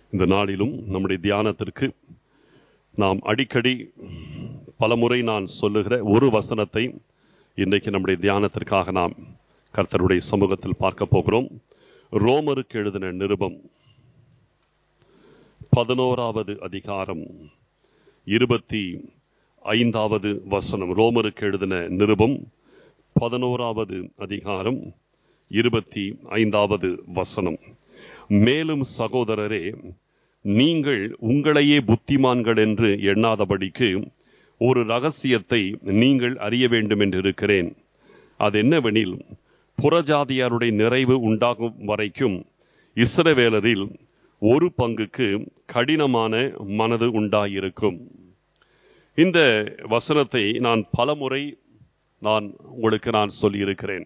இந்த நாளிலும் நம்முடைய தியானத்திற்கு நாம் அடிக்கடி பலமுறை நான் சொல்லுகிற ஒரு வசனத்தை இன்றைக்கு நம்முடைய தியானத்திற்காக நாம் கர்த்தருடைய சமூகத்தில் பார்க்க போகிறோம் ரோமருக்கு எழுதின நிருபம் பதினோராவது அதிகாரம் இருபத்தி ஐந்தாவது வசனம் ரோமருக்கு எழுதின நிருபம் பதினோராவது அதிகாரம் இருபத்தி ஐந்தாவது வசனம் மேலும் சகோதரரே நீங்கள் உங்களையே புத்திமான்கள் என்று எண்ணாதபடிக்கு ஒரு ரகசியத்தை நீங்கள் அறிய வேண்டும் என்று இருக்கிறேன் அது என்னவெனில் புறஜாதியாருடைய நிறைவு உண்டாகும் வரைக்கும் இஸ்ரவேலரில் ஒரு பங்குக்கு கடினமான மனது உண்டாயிருக்கும் இந்த வசனத்தை நான் பலமுறை நான் உங்களுக்கு நான் சொல்லியிருக்கிறேன்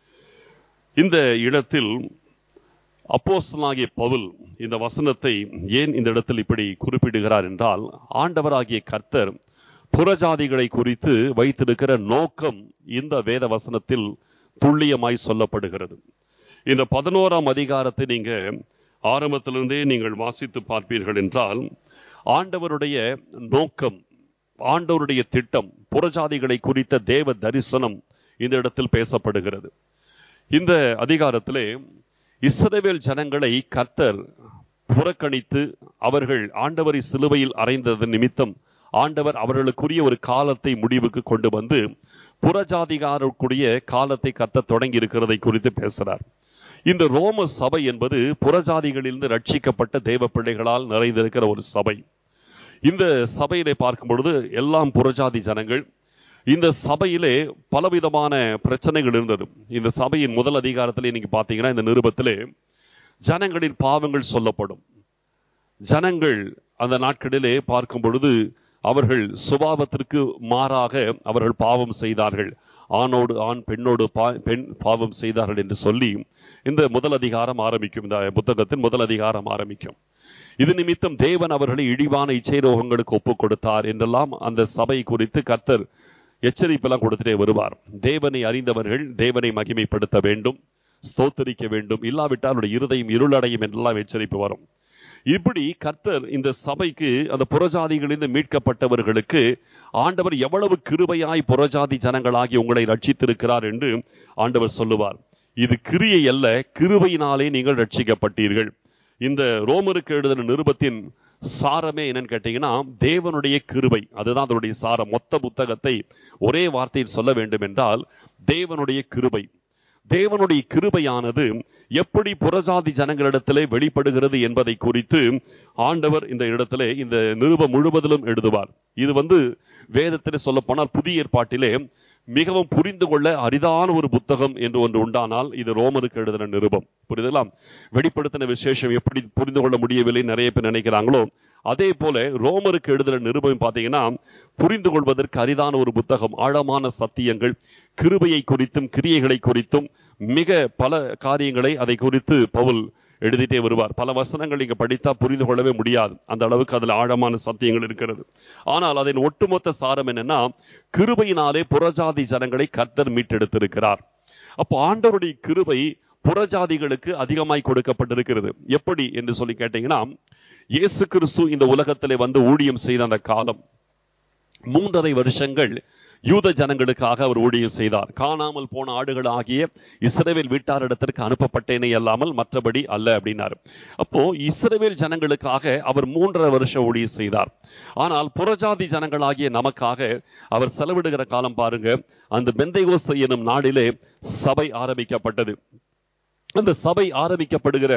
இந்த இடத்தில் அப்போஸ்தலனாகிய பவுல் இந்த வசனத்தை ஏன் இந்த இடத்தில் இப்படி குறிப்பிடுகிறார் என்றால் ஆண்டவராகிய கர்த்தர் புறஜாதிகளை குறித்து வைத்திருக்கிற நோக்கம் இந்த வேத வசனத்தில் துல்லியமாய் சொல்லப்படுகிறது இந்த பதினோராம் அதிகாரத்தை நீங்க ஆரம்பத்திலிருந்தே நீங்கள் வாசித்து பார்ப்பீர்கள் என்றால் ஆண்டவருடைய நோக்கம் ஆண்டவருடைய திட்டம் புறஜாதிகளை குறித்த தேவ தரிசனம் இந்த இடத்தில் பேசப்படுகிறது இந்த அதிகாரத்திலே இஸ்ரவேல் ஜனங்களை கர்த்தர் புறக்கணித்து அவர்கள் ஆண்டவரை சிலுவையில் அறைந்தது நிமித்தம் ஆண்டவர் அவர்களுக்குரிய ஒரு காலத்தை முடிவுக்கு கொண்டு வந்து புறஜாதிகாரக்கூடிய காலத்தை கத்த தொடங்கி இருக்கிறதை குறித்து பேசுறார் இந்த ரோம சபை என்பது புறஜாதிகளிலிருந்து ரட்சிக்கப்பட்ட தேவ பிள்ளைகளால் நிறைந்திருக்கிற ஒரு சபை இந்த சபையிலே பார்க்கும் பொழுது எல்லாம் புறஜாதி ஜனங்கள் இந்த சபையிலே பலவிதமான பிரச்சனைகள் இருந்தது இந்த சபையின் முதல் அதிகாரத்திலே நீங்க பாத்தீங்கன்னா இந்த நிருபத்திலே ஜனங்களின் பாவங்கள் சொல்லப்படும் ஜனங்கள் அந்த நாட்களிலே பார்க்கும் பொழுது அவர்கள் சுபாவத்திற்கு மாறாக அவர்கள் பாவம் செய்தார்கள் ஆணோடு ஆண் பெண்ணோடு பெண் பாவம் செய்தார்கள் என்று சொல்லி இந்த முதல் அதிகாரம் ஆரம்பிக்கும் இந்த புத்தகத்தின் முதல் அதிகாரம் ஆரம்பிக்கும் இது நிமித்தம் தேவன் அவர்களை இழிவான இச்சை ரோகங்களுக்கு ஒப்புக் கொடுத்தார் என்றெல்லாம் அந்த சபை குறித்து கர்த்தர் எச்சரிப்பெல்லாம் கொடுத்துட்டே வருவார் தேவனை அறிந்தவர்கள் தேவனை மகிமைப்படுத்த வேண்டும் ஸ்தோத்தரிக்க வேண்டும் இல்லாவிட்டால் அவருடைய இருதயம் இருளடையும் என்றெல்லாம் எச்சரிப்பு வரும் இப்படி கர்த்தர் இந்த சபைக்கு அந்த புறஜாதிகளிலிருந்து மீட்கப்பட்டவர்களுக்கு ஆண்டவர் எவ்வளவு கிருபையாய் புறஜாதி ஜனங்களாகி உங்களை ரட்சித்திருக்கிறார் என்று ஆண்டவர் சொல்லுவார் இது கிரியை அல்ல கிருபையினாலே நீங்கள் ரட்சிக்கப்பட்டீர்கள் இந்த ரோமருக்கு எழுதின நிருபத்தின் சாரமே என்னன்னு கேட்டீங்கன்னா தேவனுடைய கிருபை அதுதான் அதனுடைய சாரம் மொத்த புத்தகத்தை ஒரே வார்த்தையில் சொல்ல வேண்டும் என்றால் தேவனுடைய கிருபை தேவனுடைய கிருபையானது எப்படி புறஜாதி ஜனங்களிடத்திலே வெளிப்படுகிறது என்பதை குறித்து ஆண்டவர் இந்த இடத்திலே இந்த நிருபம் முழுவதிலும் எழுதுவார் இது வந்து வேதத்திலே சொல்ல போனால் புதிய ஏற்பாட்டிலே மிகவும் புரிந்து கொள்ள அரிதான ஒரு புத்தகம் என்று ஒன்று உண்டானால் இது ரோமனுக்கு எழுதின நிருபம் புரிதலாம் வெளிப்படுத்தின விசேஷம் எப்படி புரிந்து கொள்ள முடியவில்லை நிறைய பேர் நினைக்கிறாங்களோ அதே போல ரோமருக்கு எழுதின நிருபம் பார்த்தீங்கன்னா புரிந்து கொள்வதற்கு அரிதான ஒரு புத்தகம் ஆழமான சத்தியங்கள் கிருபையை குறித்தும் கிரியைகளை குறித்தும் மிக பல காரியங்களை அதை குறித்து பவுல் எழுதிட்டே வருவார் பல வசனங்கள் நீங்க படித்தா புரிந்து கொள்ளவே முடியாது அந்த அளவுக்கு அதுல ஆழமான சத்தியங்கள் இருக்கிறது ஆனால் அதன் ஒட்டுமொத்த சாரம் என்னன்னா கிருபையினாலே புறஜாதி ஜனங்களை கர்த்தர் மீட்டெடுத்திருக்கிறார் அப்போ ஆண்டவருடைய கிருபை புறஜாதிகளுக்கு அதிகமாய் கொடுக்கப்பட்டிருக்கிறது எப்படி என்று சொல்லி கேட்டீங்கன்னா இயேசு கிறிஸ்து இந்த உலகத்திலே வந்து ஊழியம் செய்த அந்த காலம் மூன்றரை வருஷங்கள் யூத ஜனங்களுக்காக அவர் ஊழியம் செய்தார் காணாமல் போன ஆடுகள் ஆகிய இஸ்ரவேல் வீட்டாரிடத்திற்கு அனுப்பப்பட்டேனே அல்லாமல் மற்றபடி அல்ல அப்படின்னாரு அப்போ இஸ்ரவேல் ஜனங்களுக்காக அவர் மூன்றரை வருஷம் ஊழியம் செய்தார் ஆனால் புறஜாதி ஜனங்களாகிய நமக்காக அவர் செலவிடுகிற காலம் பாருங்க அந்த பெந்தைகோஸ் எனும் நாடிலே சபை ஆரம்பிக்கப்பட்டது அந்த சபை ஆரம்பிக்கப்படுகிற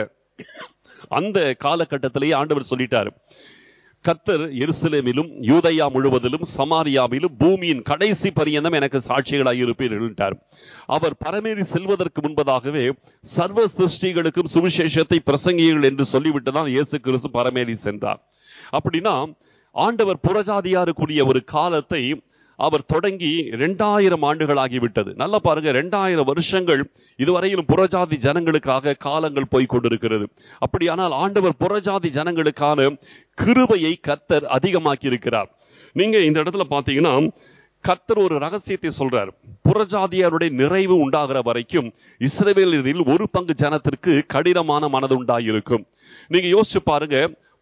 அந்த காலகட்டத்திலேயே ஆண்டவர் சொல்லிட்டாரு கர்த்தர் எருசலேமிலும் யூதயா முழுவதிலும் சமாரியாவிலும் பூமியின் கடைசி பரியந்தம் எனக்கு சாட்சிகளாய் இருப்பீர்கள் அவர் பரமேறி செல்வதற்கு முன்பதாகவே சர்வ சிருஷ்டிகளுக்கும் சுவிசேஷத்தை பிரசங்கிகள் என்று சொல்லிவிட்டுதான் இயேசு கிறிஸ்து பரமேறி சென்றார் அப்படின்னா ஆண்டவர் புறஜாதியாருக்குரிய ஒரு காலத்தை அவர் தொடங்கி ரெண்டாயிரம் ஆண்டுகள் ஆகிவிட்டது நல்லா பாருங்க ரெண்டாயிரம் வருஷங்கள் இதுவரையிலும் புறஜாதி ஜனங்களுக்காக காலங்கள் போய் கொண்டிருக்கிறது அப்படியானால் ஆண்டவர் புறஜாதி ஜனங்களுக்கான கிருபையை கத்தர் அதிகமாக்கி இருக்கிறார் நீங்க இந்த இடத்துல பாத்தீங்கன்னா கர்த்தர் ஒரு ரகசியத்தை சொல்றார் புறஜாதியாருடைய நிறைவு உண்டாகிற வரைக்கும் இஸ்ரவேலில் ஒரு பங்கு ஜனத்திற்கு கடினமான மனது உண்டாயிருக்கும் நீங்க யோசிச்சு பாருங்க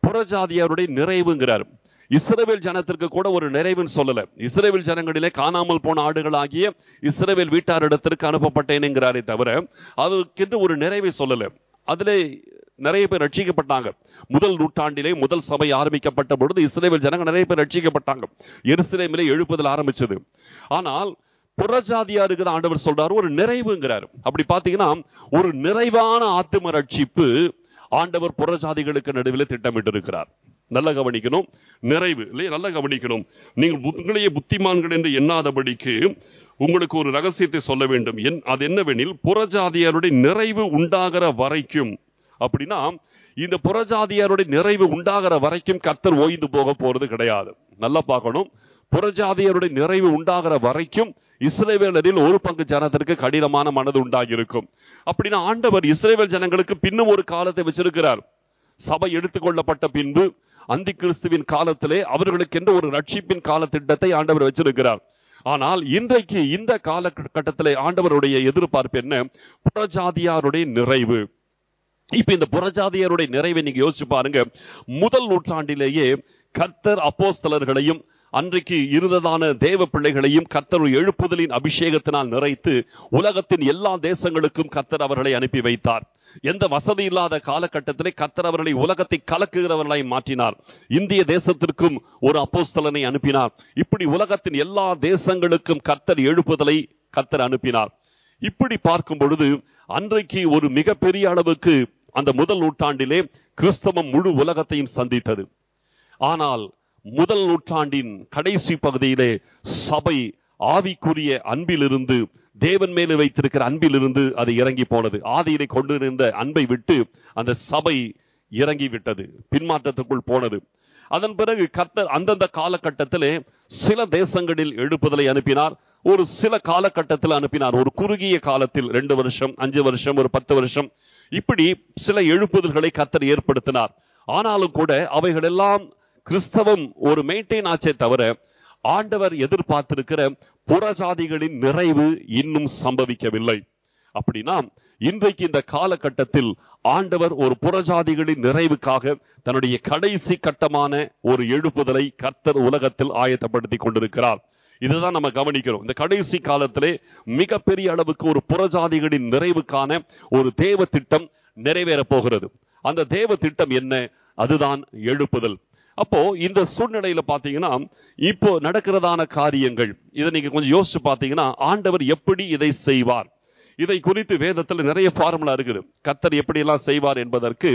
புறஜாதியாருடைய நிறைவுங்கிறார் இஸ்ரவேல் ஜனத்திற்கு கூட ஒரு நிறைவுன்னு சொல்லல இஸ்ரவேல் ஜனங்களிலே காணாமல் போன ஆடுகளாகிய இஸ்ரவேல் வீட்டாரிடத்திற்கு அனுப்பப்பட்டேனுங்கிறாரே தவிர அதுக்கென்று ஒரு நிறைவை சொல்லல அதிலே நிறைய பேர் ரட்சிக்கப்பட்டாங்க முதல் நூற்றாண்டிலே முதல் சபை ஆரம்பிக்கப்பட்ட பொழுது இஸ்ரேல் ஜனங்கள் நிறைய பேர் ரட்சிக்கப்பட்டாங்க எருசலேமிலே எழுப்புதல் ஆரம்பிச்சது ஆனால் புறஜாதியாருக்கு தான் ஆண்டவர் சொல்றாரு ஒரு நிறைவுங்கிறார் அப்படி பாத்தீங்கன்னா ஒரு நிறைவான ஆத்தும ரட்சிப்பு ஆண்டவர் புறஜாதிகளுக்கு நடுவில் திட்டமிட்டு இருக்கிறார் நல்லா கவனிக்கணும் நிறைவு இல்லையா நல்லா கவனிக்கணும் நீங்கள் உங்களையே புத்திமான்கள் என்று எண்ணாதபடிக்கு உங்களுக்கு ஒரு ரகசியத்தை சொல்ல வேண்டும் என் அது என்னவெனில் புறஜாதியாருடைய நிறைவு உண்டாகிற வரைக்கும் அப்படின்னா இந்த புறஜாதியாருடைய நிறைவு உண்டாகிற வரைக்கும் கத்தர் ஓய்ந்து போக போறது கிடையாது நல்லா பார்க்கணும் புறஜாதியருடைய நிறைவு உண்டாகிற வரைக்கும் இஸ்ரேவேலரில் ஒரு பங்கு ஜனத்திற்கு கடினமான மனது உண்டாகி இருக்கும் அப்படின்னா ஆண்டவர் இஸ்ரேவேல் ஜனங்களுக்கு பின்னும் ஒரு காலத்தை வச்சிருக்கிறார் சபை எடுத்துக்கொள்ளப்பட்ட பின்பு அந்தி கிறிஸ்துவின் காலத்திலே அவர்களுக்கென்று ஒரு ரட்சிப்பின் கால திட்டத்தை ஆண்டவர் வச்சிருக்கிறார் ஆனால் இன்றைக்கு இந்த காலகட்டத்திலே ஆண்டவருடைய எதிர்பார்ப்பு என்ன புறஜாதியாருடைய நிறைவு இப்ப இந்த புறஜாதியருடைய நிறைவை நீங்க யோசிச்சு பாருங்க முதல் நூற்றாண்டிலேயே கர்த்தர் அப்போஸ்தலர்களையும் அன்றைக்கு இருந்ததான தேவ பிள்ளைகளையும் கர்த்தர் எழுப்புதலின் அபிஷேகத்தினால் நிறைத்து உலகத்தின் எல்லா தேசங்களுக்கும் கர்த்தர் அவர்களை அனுப்பி வைத்தார் எந்த வசதி இல்லாத காலகட்டத்திலே கர்த்தர் அவர்களை உலகத்தை கலக்குகிறவர்களாய் மாற்றினார் இந்திய தேசத்திற்கும் ஒரு அப்போஸ்தலனை அனுப்பினார் இப்படி உலகத்தின் எல்லா தேசங்களுக்கும் கர்த்தர் எழுப்புதலை கர்த்தர் அனுப்பினார் இப்படி பார்க்கும் பொழுது அன்றைக்கு ஒரு மிகப்பெரிய அளவுக்கு அந்த முதல் நூற்றாண்டிலே கிறிஸ்தவம் முழு உலகத்தையும் சந்தித்தது ஆனால் முதல் நூற்றாண்டின் கடைசி பகுதியிலே சபை ஆவிக்குரிய அன்பிலிருந்து தேவன் மேலே வைத்திருக்கிற அன்பிலிருந்து அது இறங்கி போனது ஆதியிலே கொண்டிருந்த அன்பை விட்டு அந்த சபை இறங்கி விட்டது பின்மாற்றத்துக்குள் போனது அதன் பிறகு கர்த்தர் அந்தந்த காலகட்டத்திலே சில தேசங்களில் எழுப்புதலை அனுப்பினார் ஒரு சில காலகட்டத்தில் அனுப்பினார் ஒரு குறுகிய காலத்தில் ரெண்டு வருஷம் அஞ்சு வருஷம் ஒரு பத்து வருஷம் இப்படி சில எழுப்புதல்களை கர்த்தர் ஏற்படுத்தினார் ஆனாலும் கூட அவைகள் எல்லாம் கிறிஸ்தவம் ஒரு மெயின்டைன் ஆச்சே தவிர ஆண்டவர் எதிர்பார்த்திருக்கிற புறஜாதிகளின் நிறைவு இன்னும் சம்பவிக்கவில்லை அப்படின்னா இன்றைக்கு இந்த காலகட்டத்தில் ஆண்டவர் ஒரு புறஜாதிகளின் நிறைவுக்காக தன்னுடைய கடைசி கட்டமான ஒரு எழுப்புதலை கர்த்தர் உலகத்தில் ஆயத்தப்படுத்தி கொண்டிருக்கிறார் இதுதான் நம்ம கவனிக்கிறோம் இந்த கடைசி காலத்திலே மிகப்பெரிய அளவுக்கு ஒரு புறஜாதிகளின் நிறைவுக்கான ஒரு தேவ திட்டம் நிறைவேற போகிறது அந்த தேவ திட்டம் என்ன அதுதான் எழுப்புதல் அப்போ இந்த சூழ்நிலையில பாத்தீங்கன்னா இப்போ நடக்கிறதான காரியங்கள் இதை நீங்க கொஞ்சம் யோசிச்சு பாத்தீங்கன்னா ஆண்டவர் எப்படி இதை செய்வார் இதை குறித்து வேதத்துல நிறைய ஃபார்முலா இருக்குது கத்தர் எப்படி எல்லாம் செய்வார் என்பதற்கு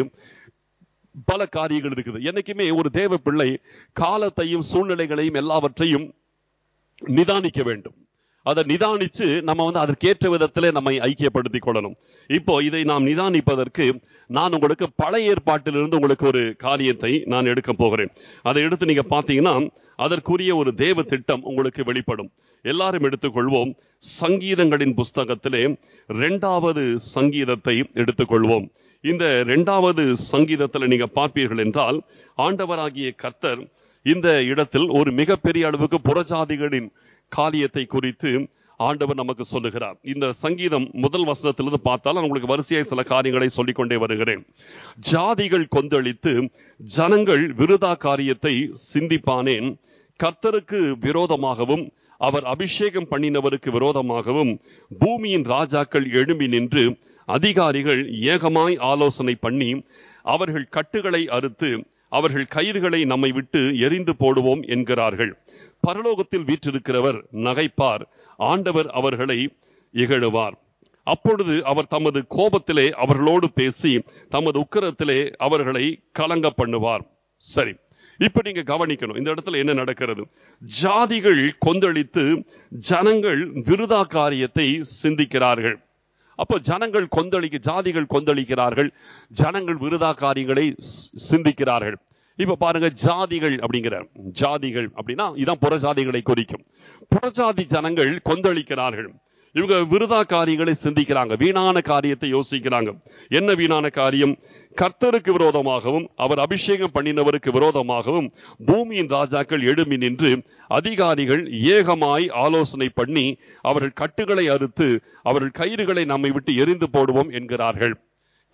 பல காரியங்கள் இருக்குது என்னைக்குமே ஒரு தேவ பிள்ளை காலத்தையும் சூழ்நிலைகளையும் எல்லாவற்றையும் நிதானிக்க வேண்டும் அதை நிதானிச்சு நம்ம வந்து அதற்கேற்ற விதத்திலே நம்மை ஐக்கியப்படுத்திக் கொள்ளணும் இப்போ இதை நாம் நிதானிப்பதற்கு நான் உங்களுக்கு பழைய ஏற்பாட்டிலிருந்து உங்களுக்கு ஒரு காரியத்தை நான் எடுக்க போகிறேன் அதை எடுத்து நீங்க பாத்தீங்கன்னா அதற்குரிய ஒரு தேவ திட்டம் உங்களுக்கு வெளிப்படும் எல்லாரும் எடுத்துக்கொள்வோம் சங்கீதங்களின் புஸ்தகத்திலே இரண்டாவது சங்கீதத்தை எடுத்துக்கொள்வோம் இந்த இரண்டாவது சங்கீதத்தில் நீங்க பார்ப்பீர்கள் என்றால் ஆண்டவராகிய கர்த்தர் இந்த இடத்தில் ஒரு மிகப்பெரிய அளவுக்கு புறஜாதிகளின் காரியத்தை குறித்து ஆண்டவர் நமக்கு சொல்லுகிறார் இந்த சங்கீதம் முதல் வசனத்திலிருந்து பார்த்தால் நான் உங்களுக்கு வரிசையாக சில காரியங்களை சொல்லிக்கொண்டே வருகிறேன் ஜாதிகள் கொந்தளித்து ஜனங்கள் விருதா காரியத்தை சிந்திப்பானேன் கர்த்தருக்கு விரோதமாகவும் அவர் அபிஷேகம் பண்ணினவருக்கு விரோதமாகவும் பூமியின் ராஜாக்கள் எழும்பி நின்று அதிகாரிகள் ஏகமாய் ஆலோசனை பண்ணி அவர்கள் கட்டுகளை அறுத்து அவர்கள் கயிறுகளை நம்மை விட்டு எரிந்து போடுவோம் என்கிறார்கள் பரலோகத்தில் வீற்றிருக்கிறவர் நகைப்பார் ஆண்டவர் அவர்களை இகழுவார் அப்பொழுது அவர் தமது கோபத்திலே அவர்களோடு பேசி தமது உக்கரத்திலே அவர்களை கலங்க பண்ணுவார் சரி இப்ப நீங்க கவனிக்கணும் இந்த இடத்துல என்ன நடக்கிறது ஜாதிகள் கொந்தளித்து ஜனங்கள் விருதா காரியத்தை சிந்திக்கிறார்கள் அப்போ ஜனங்கள் கொந்தளிக்க ஜாதிகள் கொந்தளிக்கிறார்கள் ஜனங்கள் விருதா காரியங்களை சிந்திக்கிறார்கள் இப்ப பாருங்க ஜாதிகள் அப்படிங்கிறார் ஜாதிகள் அப்படின்னா இதான் புறஜாதிகளை குறிக்கும் புறஜாதி ஜனங்கள் கொந்தளிக்கிறார்கள் இவங்க விருதா காரியங்களை சிந்திக்கிறாங்க வீணான காரியத்தை யோசிக்கிறாங்க என்ன வீணான காரியம் கர்த்தருக்கு விரோதமாகவும் அவர் அபிஷேகம் பண்ணினவருக்கு விரோதமாகவும் பூமியின் ராஜாக்கள் எழும்பி நின்று அதிகாரிகள் ஏகமாய் ஆலோசனை பண்ணி அவர்கள் கட்டுகளை அறுத்து அவர்கள் கயிறுகளை நம்மை விட்டு எரிந்து போடுவோம் என்கிறார்கள்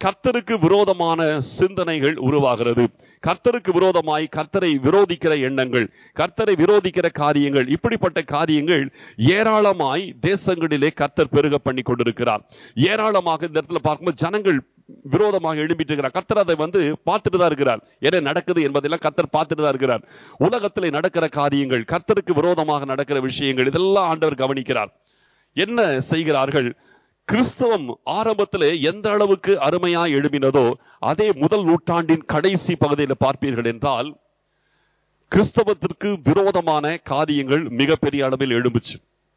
கர்த்தருக்கு விரோதமான சிந்தனைகள் உருவாகிறது கர்த்தருக்கு விரோதமாய் கர்த்தரை விரோதிக்கிற எண்ணங்கள் கர்த்தரை விரோதிக்கிற காரியங்கள் இப்படிப்பட்ட காரியங்கள் ஏராளமாய் தேசங்களிலே கர்த்தர் பெருக பண்ணி கொண்டிருக்கிறார் ஏராளமாக இந்த இடத்துல பார்க்கும்போது ஜனங்கள் விரோதமாக எழும்பிட்டு இருக்கிறார் கர்த்தர் அதை வந்து பார்த்துட்டு தான் இருக்கிறார் என்ன நடக்குது என்பதெல்லாம் கர்த்தர் பார்த்துட்டு தான் இருக்கிறார் உலகத்திலே நடக்கிற காரியங்கள் கர்த்தருக்கு விரோதமாக நடக்கிற விஷயங்கள் இதெல்லாம் ஆண்டவர் கவனிக்கிறார் என்ன செய்கிறார்கள் கிறிஸ்தவம் ஆரம்பத்திலே எந்த அளவுக்கு அருமையா எழுப்பினதோ அதே முதல் நூற்றாண்டின் கடைசி பகுதியில் பார்ப்பீர்கள் என்றால் கிறிஸ்தவத்திற்கு விரோதமான காரியங்கள் மிகப்பெரிய அளவில் எழும்புச்சு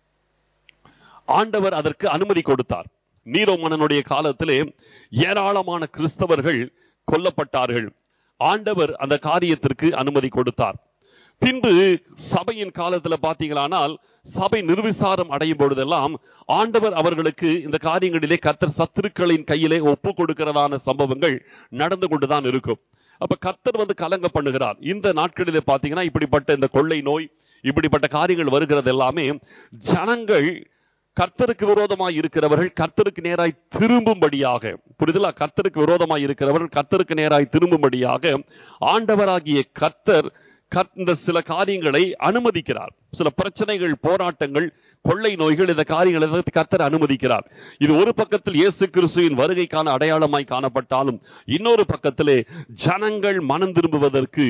ஆண்டவர் அதற்கு அனுமதி கொடுத்தார் நீரோ மன்னனுடைய காலத்திலே ஏராளமான கிறிஸ்தவர்கள் கொல்லப்பட்டார்கள் ஆண்டவர் அந்த காரியத்திற்கு அனுமதி கொடுத்தார் பின்பு சபையின் காலத்துல பாத்தீங்களானால் சபை நிர்விசாரம் அடையும் பொழுதெல்லாம் ஆண்டவர் அவர்களுக்கு இந்த காரியங்களிலே கர்த்தர் சத்துருக்களின் கையிலே ஒப்பு கொடுக்கிறதான சம்பவங்கள் நடந்து கொண்டுதான் இருக்கும் அப்ப கர்த்தர் வந்து கலங்க பண்ணுகிறார் இந்த நாட்களிலே பாத்தீங்கன்னா இப்படிப்பட்ட இந்த கொள்ளை நோய் இப்படிப்பட்ட காரியங்கள் வருகிறது எல்லாமே ஜனங்கள் கர்த்தருக்கு விரோதமாய் இருக்கிறவர்கள் கர்த்தருக்கு நேராய் திரும்பும்படியாக புரிதலா கர்த்தருக்கு விரோதமாய் இருக்கிறவர்கள் கர்த்தருக்கு நேராய் திரும்பும்படியாக ஆண்டவராகிய கர்த்தர் இந்த சில காரியங்களை அனுமதிக்கிறார் சில பிரச்சனைகள் போராட்டங்கள் கொள்ளை நோய்கள் இந்த காரியங்களை கர்த்தர் அனுமதிக்கிறார் இது ஒரு பக்கத்தில் இயேசு கிறிஸ்துவின் வருகைக்கான அடையாளமாய் காணப்பட்டாலும் இன்னொரு பக்கத்திலே ஜனங்கள் மனம் திரும்புவதற்கு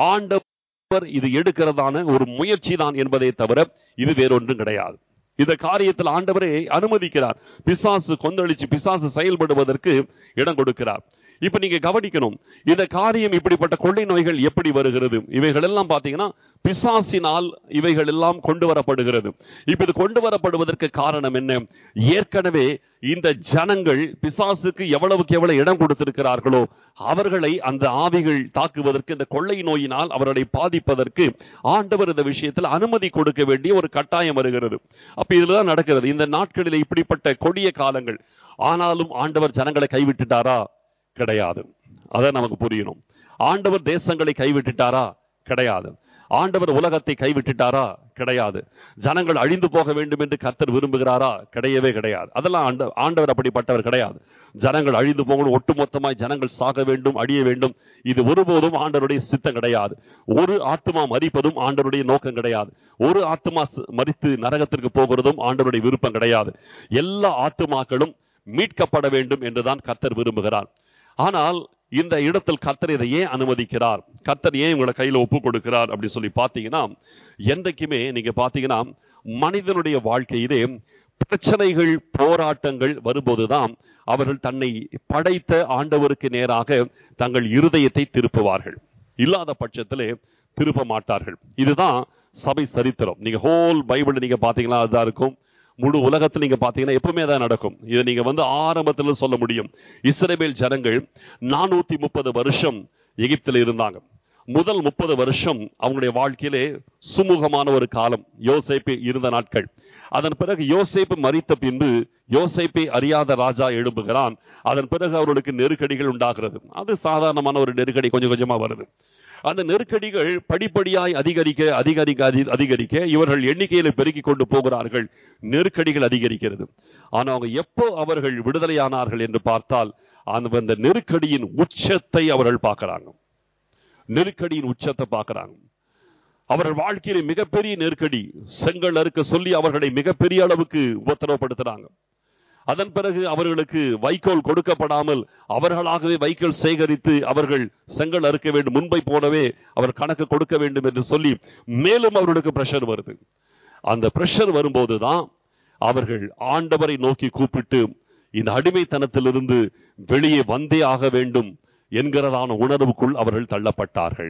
ஆண்டவர் இது எடுக்கிறதான ஒரு முயற்சி தான் என்பதை தவிர இது வேறொன்றும் கிடையாது இந்த காரியத்தில் ஆண்டவரே அனுமதிக்கிறார் பிசாசு கொந்தளிச்சு பிசாசு செயல்படுவதற்கு இடம் கொடுக்கிறார் இப்ப நீங்க கவனிக்கணும் இந்த காரியம் இப்படிப்பட்ட கொள்ளை நோய்கள் எப்படி வருகிறது இவைகள் எல்லாம் பாத்தீங்கன்னா பிசாசினால் இவைகள் எல்லாம் கொண்டு வரப்படுகிறது இப்ப இது கொண்டு வரப்படுவதற்கு காரணம் என்ன ஏற்கனவே இந்த ஜனங்கள் பிசாசுக்கு எவ்வளவுக்கு எவ்வளவு இடம் கொடுத்திருக்கிறார்களோ அவர்களை அந்த ஆவிகள் தாக்குவதற்கு இந்த கொள்ளை நோயினால் அவர்களை பாதிப்பதற்கு ஆண்டவர் இந்த விஷயத்தில் அனுமதி கொடுக்க வேண்டிய ஒரு கட்டாயம் வருகிறது அப்ப இதுலதான் நடக்கிறது இந்த நாட்களில் இப்படிப்பட்ட கொடிய காலங்கள் ஆனாலும் ஆண்டவர் ஜனங்களை கைவிட்டுட்டாரா கிடையாது அதை நமக்கு புரியணும் ஆண்டவர் தேசங்களை கைவிட்டுட்டாரா கிடையாது ஆண்டவர் உலகத்தை கைவிட்டுட்டாரா கிடையாது ஜனங்கள் அழிந்து போக வேண்டும் என்று கர்த்தர் விரும்புகிறாரா கிடையவே கிடையாது அதெல்லாம் ஆண்ட ஆண்டவர் அப்படிப்பட்டவர் கிடையாது ஜனங்கள் அழிந்து போகணும் ஒட்டுமொத்தமாய் ஜனங்கள் சாக வேண்டும் அழிய வேண்டும் இது ஒருபோதும் ஆண்டவருடைய சித்தம் கிடையாது ஒரு ஆத்மா மறிப்பதும் ஆண்டவருடைய நோக்கம் கிடையாது ஒரு ஆத்மா மறித்து நரகத்திற்கு போகிறதும் ஆண்டவருடைய விருப்பம் கிடையாது எல்லா ஆத்துமாக்களும் மீட்கப்பட வேண்டும் என்றுதான் கர்த்தர் விரும்புகிறார் ஆனால் இந்த இடத்தில் கர்த்தர் இதை ஏன் அனுமதிக்கிறார் கர்த்தர் ஏன் உங்களை கையில ஒப்பு கொடுக்கிறார் அப்படி சொல்லி பார்த்தீங்கன்னா என்றைக்குமே நீங்க பார்த்தீங்கன்னா மனிதனுடைய வாழ்க்கையிலே பிரச்சனைகள் போராட்டங்கள் வரும்போதுதான் அவர்கள் தன்னை படைத்த ஆண்டவருக்கு நேராக தங்கள் இருதயத்தை திருப்புவார்கள் இல்லாத பட்சத்திலே திருப்ப மாட்டார்கள் இதுதான் சபை சரித்திரம் நீங்க ஹோல் பைபிள் நீங்க பாத்தீங்கன்னா அதுதான் இருக்கும் முழு உலகத்தில் நீங்க பாத்தீங்கன்னா எப்பவுமே தான் நடக்கும் இதை நீங்க வந்து ஆரம்பத்துல சொல்ல முடியும் இஸ்ரேல் ஜனங்கள் நானூத்தி முப்பது வருஷம் எகிப்தில் இருந்தாங்க முதல் முப்பது வருஷம் அவங்களுடைய வாழ்க்கையிலே சுமூகமான ஒரு காலம் யோசேப்பு இருந்த நாட்கள் அதன் பிறகு யோசேப்பு மறித்த பின்பு யோசேப்பை அறியாத ராஜா எழும்புகிறான் அதன் பிறகு அவர்களுக்கு நெருக்கடிகள் உண்டாகிறது அது சாதாரணமான ஒரு நெருக்கடி கொஞ்சம் கொஞ்சமா வருது அந்த நெருக்கடிகள் படிப்படியாய் அதிகரிக்க அதிகரிக்க அதி- அதிகரிக்க இவர்கள் எண்ணிக்கையில பெருக்கிக் கொண்டு போகிறார்கள் நெருக்கடிகள் அதிகரிக்கிறது ஆனா அவங்க எப்போ அவர்கள் விடுதலையானார்கள் என்று பார்த்தால் அந்த அந்த நெருக்கடியின் உச்சத்தை அவர்கள் பார்க்கறாங்க நெருக்கடியின் உச்சத்தை பார்க்கறாங்க அவர்கள் வாழ்க்கையில மிகப்பெரிய நெருக்கடி செங்கல் அறுக்க சொல்லி அவர்களை மிகப்பெரிய அளவுக்கு உபத்திரவப்படுத்துறாங்க அதன் பிறகு அவர்களுக்கு வைக்கோல் கொடுக்கப்படாமல் அவர்களாகவே வைக்கோல் சேகரித்து அவர்கள் செங்கல் அறுக்க வேண்டும் முன்பை போலவே அவர் கணக்கு கொடுக்க வேண்டும் என்று சொல்லி மேலும் அவர்களுக்கு பிரஷர் வருது அந்த பிரஷர் வரும்போதுதான் அவர்கள் ஆண்டவரை நோக்கி கூப்பிட்டு இந்த அடிமைத்தனத்திலிருந்து வெளியே வந்தே ஆக வேண்டும் என்கிறதான உணர்வுக்குள் அவர்கள் தள்ளப்பட்டார்கள்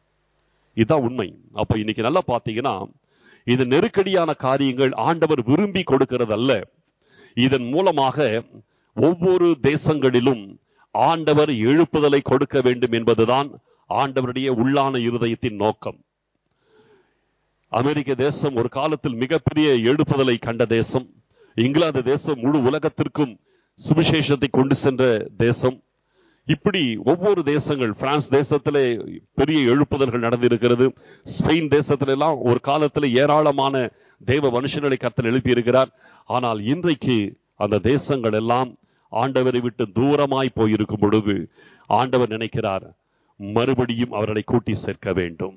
இதுதான் உண்மை அப்ப இன்னைக்கு நல்லா பாத்தீங்கன்னா இது நெருக்கடியான காரியங்கள் ஆண்டவர் விரும்பி கொடுக்கிறது அல்ல இதன் மூலமாக ஒவ்வொரு தேசங்களிலும் ஆண்டவர் எழுப்புதலை கொடுக்க வேண்டும் என்பதுதான் ஆண்டவருடைய உள்ளான இருதயத்தின் நோக்கம் அமெரிக்க தேசம் ஒரு காலத்தில் மிகப்பெரிய எழுப்புதலை கண்ட தேசம் இங்கிலாந்து தேசம் முழு உலகத்திற்கும் சுவிசேஷத்தை கொண்டு சென்ற தேசம் இப்படி ஒவ்வொரு தேசங்கள் பிரான்ஸ் தேசத்திலே பெரிய எழுப்புதல்கள் நடந்திருக்கிறது ஸ்பெயின் தேசத்தில எல்லாம் ஒரு காலத்துல ஏராளமான தெய்வ மனுஷர்களை கர்த்தர் எழுப்பி இருக்கிறார் ஆனால் இன்றைக்கு அந்த தேசங்கள் எல்லாம் ஆண்டவரை விட்டு தூரமாய் போயிருக்கும் பொழுது ஆண்டவர் நினைக்கிறார் மறுபடியும் அவர்களை கூட்டி சேர்க்க வேண்டும்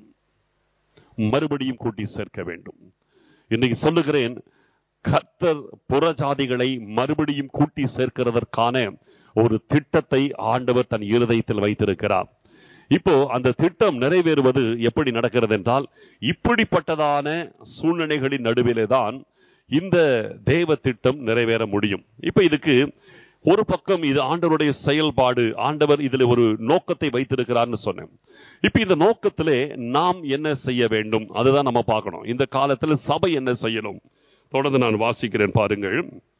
மறுபடியும் கூட்டி சேர்க்க வேண்டும் இன்னைக்கு சொல்லுகிறேன் கர்த்தர் புறஜாதிகளை மறுபடியும் கூட்டி சேர்க்கிறதற்கான ஒரு திட்டத்தை ஆண்டவர் தன் இருதயத்தில் வைத்திருக்கிறார் இப்போ அந்த திட்டம் நிறைவேறுவது எப்படி நடக்கிறது என்றால் இப்படிப்பட்டதான சூழ்நிலைகளின் நடுவிலே தான் இந்த தேவ திட்டம் நிறைவேற முடியும் இப்ப இதுக்கு ஒரு பக்கம் இது ஆண்டவருடைய செயல்பாடு ஆண்டவர் இதுல ஒரு நோக்கத்தை வைத்திருக்கிறார்னு சொன்னேன் இப்ப இந்த நோக்கத்திலே நாம் என்ன செய்ய வேண்டும் அதுதான் நம்ம பார்க்கணும் இந்த காலத்துல சபை என்ன செய்யணும் தொடர்ந்து நான் வாசிக்கிறேன் பாருங்கள்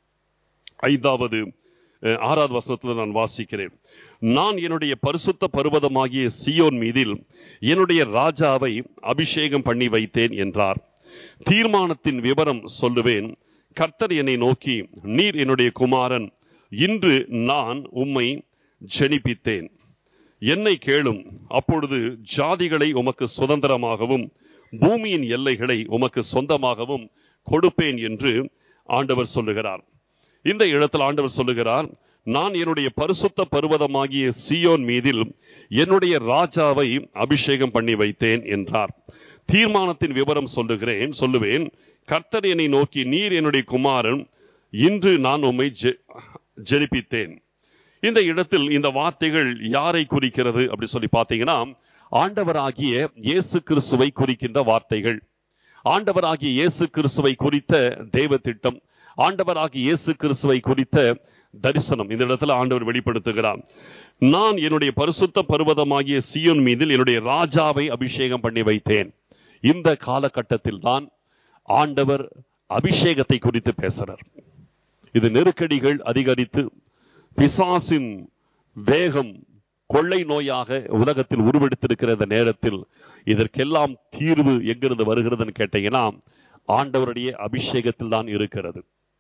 ஐந்தாவது அஹ், ஆறாவது வசனத்துல நான் வாசிக்கிறேன் நான் என்னுடைய பரிசுத்த பர்வதமாகிய சியோன் மீதில் என்னுடைய ராஜாவை அபிஷேகம் பண்ணி வைத்தேன் என்றார் தீர்மானத்தின் விவரம் சொல்லுவேன் கர்த்தர் என்னை நோக்கி நீர் என்னுடைய குமாரன் இன்று நான் உம்மை ஜெனிப்பித்தேன் என்னை கேளும் அப்பொழுது ஜாதிகளை உமக்கு சுதந்திரமாகவும் பூமியின் எல்லைகளை உமக்கு சொந்தமாகவும் கொடுப்பேன் என்று ஆண்டவர் சொல்லுகிறார் இந்த இடத்தில் ஆண்டவர் சொல்லுகிறார் நான் என்னுடைய பரிசுத்த பர்வதமாகிய சியோன் மீதில் என்னுடைய ராஜாவை அபிஷேகம் பண்ணி வைத்தேன் என்றார் தீர்மானத்தின் விவரம் சொல்லுகிறேன் சொல்லுவேன் கர்த்தர் என்னை நோக்கி நீர் என்னுடைய குமாரன் இன்று நான் உம்மை ஜெ- ஜெனிப்பித்தேன் இந்த இடத்தில் இந்த வார்த்தைகள் யாரை குறிக்கிறது அப்படி சொல்லி பார்த்தீங்கன்னா ஆண்டவராகிய இயேசு கிறிஸ்துவை குறிக்கின்ற வார்த்தைகள் ஆண்டவராகிய இயேசு கிறிஸ்துவை குறித்த தேவ திட்டம் ஆண்டவராகிய இயேசு கிறிஸ்துவை குறித்த தரிசனம் இந்த இடத்துல ஆண்டவர் வெளிப்படுத்துகிறார் நான் என்னுடைய பரிசுத்த பர்வதமாகிய சியோன் மீதில் என்னுடைய ராஜாவை அபிஷேகம் பண்ணி வைத்தேன் இந்த காலகட்டத்தில் தான் ஆண்டவர் அபிஷேகத்தை குறித்து பேசுறார் இது நெருக்கடிகள் அதிகரித்து பிசாசின் வேகம் கொள்ளை நோயாக உலகத்தில் உருவெடுத்திருக்கிற இந்த நேரத்தில் இதற்கெல்லாம் தீர்வு எங்கிருந்து வருகிறதுன்னு கேட்டீங்கன்னா ஆண்டவருடைய அபிஷேகத்தில் தான் இருக்கிறது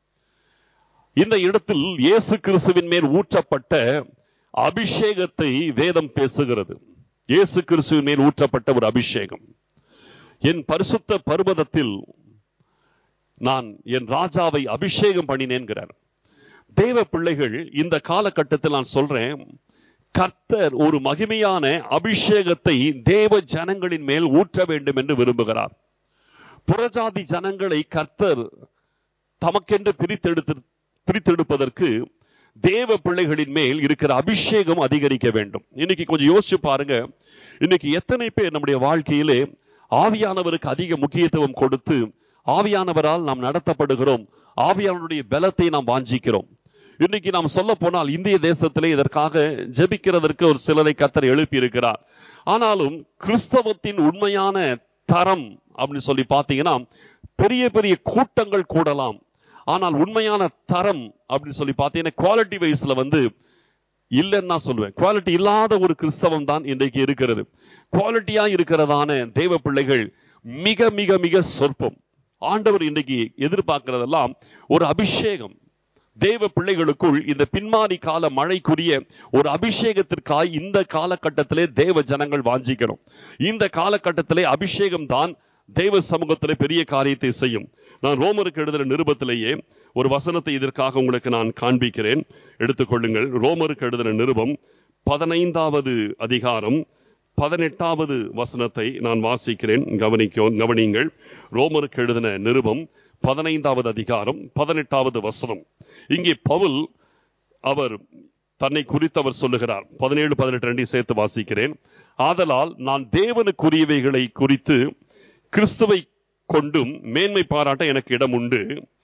இந்த இடத்தில் இயேசு கிறிஸ்துவின் மேல் ஊற்றப்பட்ட அபிஷேகத்தை வேதம் பேசுகிறது இயேசு கிறிஸ்துவின் மேல் ஊற்றப்பட்ட ஒரு அபிஷேகம் என் பரிசுத்த பர்வதத்தில் நான் என் ராஜாவை அபிஷேகம் பண்ணினேன்கிறார் தேவ பிள்ளைகள் இந்த காலகட்டத்தில் நான் சொல்றேன் கர்த்தர் ஒரு மகிமையான அபிஷேகத்தை தேவ ஜனங்களின் மேல் ஊற்ற வேண்டும் என்று விரும்புகிறார் புறஜாதி ஜனங்களை கர்த்தர் தமக்கென்று பிரித்தெடுத்து பிரித்தெடுப்பதற்கு தேவ பிள்ளைகளின் மேல் இருக்கிற அபிஷேகம் அதிகரிக்க வேண்டும் இன்னைக்கு கொஞ்சம் யோசிச்சு பாருங்க இன்னைக்கு எத்தனை பேர் நம்முடைய வாழ்க்கையிலே ஆவியானவருக்கு அதிக முக்கியத்துவம் கொடுத்து ஆவியானவரால் நாம் நடத்தப்படுகிறோம் ஆவியானவருடைய பலத்தை நாம் வாஞ்சிக்கிறோம் இன்னைக்கு நாம் சொல்ல போனால் இந்திய தேசத்திலே இதற்காக ஜெபிக்கிறதற்கு ஒரு சிலரை கத்தர் எழுப்பி இருக்கிறார் ஆனாலும் கிறிஸ்தவத்தின் உண்மையான தரம் அப்படின்னு சொல்லி பார்த்தீங்கன்னா பெரிய பெரிய கூட்டங்கள் கூடலாம் ஆனால் உண்மையான தரம் அப்படின்னு சொல்லி பார்த்தீங்கன்னா குவாலிட்டி வைஸ்ல வந்து இல்லைன்னு நான் சொல்லுவேன் குவாலிட்டி இல்லாத ஒரு கிறிஸ்தவம் தான் இன்றைக்கு இருக்கிறது குவாலிட்டியா இருக்கிறதான தேவ பிள்ளைகள் மிக மிக மிக சொற்பம் ஆண்டவர் இன்றைக்கு எதிர்பார்க்கிறதெல்லாம் ஒரு அபிஷேகம் தேவ பிள்ளைகளுக்குள் இந்த பின்மாறி கால மழைக்குரிய ஒரு அபிஷேகத்திற்காய் இந்த காலகட்டத்திலே தேவ ஜனங்கள் வாஞ்சிக்கணும் இந்த காலகட்டத்திலே அபிஷேகம் தான் தேவ சமூகத்திலே பெரிய காரியத்தை செய்யும் நான் ரோமருக்கு எழுதுகிற நிருபத்திலேயே ஒரு வசனத்தை இதற்காக உங்களுக்கு நான் காண்பிக்கிறேன் எடுத்துக்கொள்ளுங்கள் ரோமருக்கு எழுதுகிற நிருபம் பதினைந்தாவது அதிகாரம் பதினெட்டாவது வசனத்தை நான் வாசிக்கிறேன் கவனிக்கோ கவனியுங்கள் ரோமருக்கு எழுதின நிருபம் பதினைந்தாவது அதிகாரம் பதினெட்டாவது வசனம் இங்கே பவுல் அவர் தன்னை குறித்து அவர் சொல்லுகிறார் பதினேழு பதினெட்டு ரெண்டையும் சேர்த்து வாசிக்கிறேன் ஆதலால் நான் தேவனுக்குரியவைகளை குறித்து கிறிஸ்துவை கொண்டும் மேன்மை பாராட்ட எனக்கு இடம் உண்டு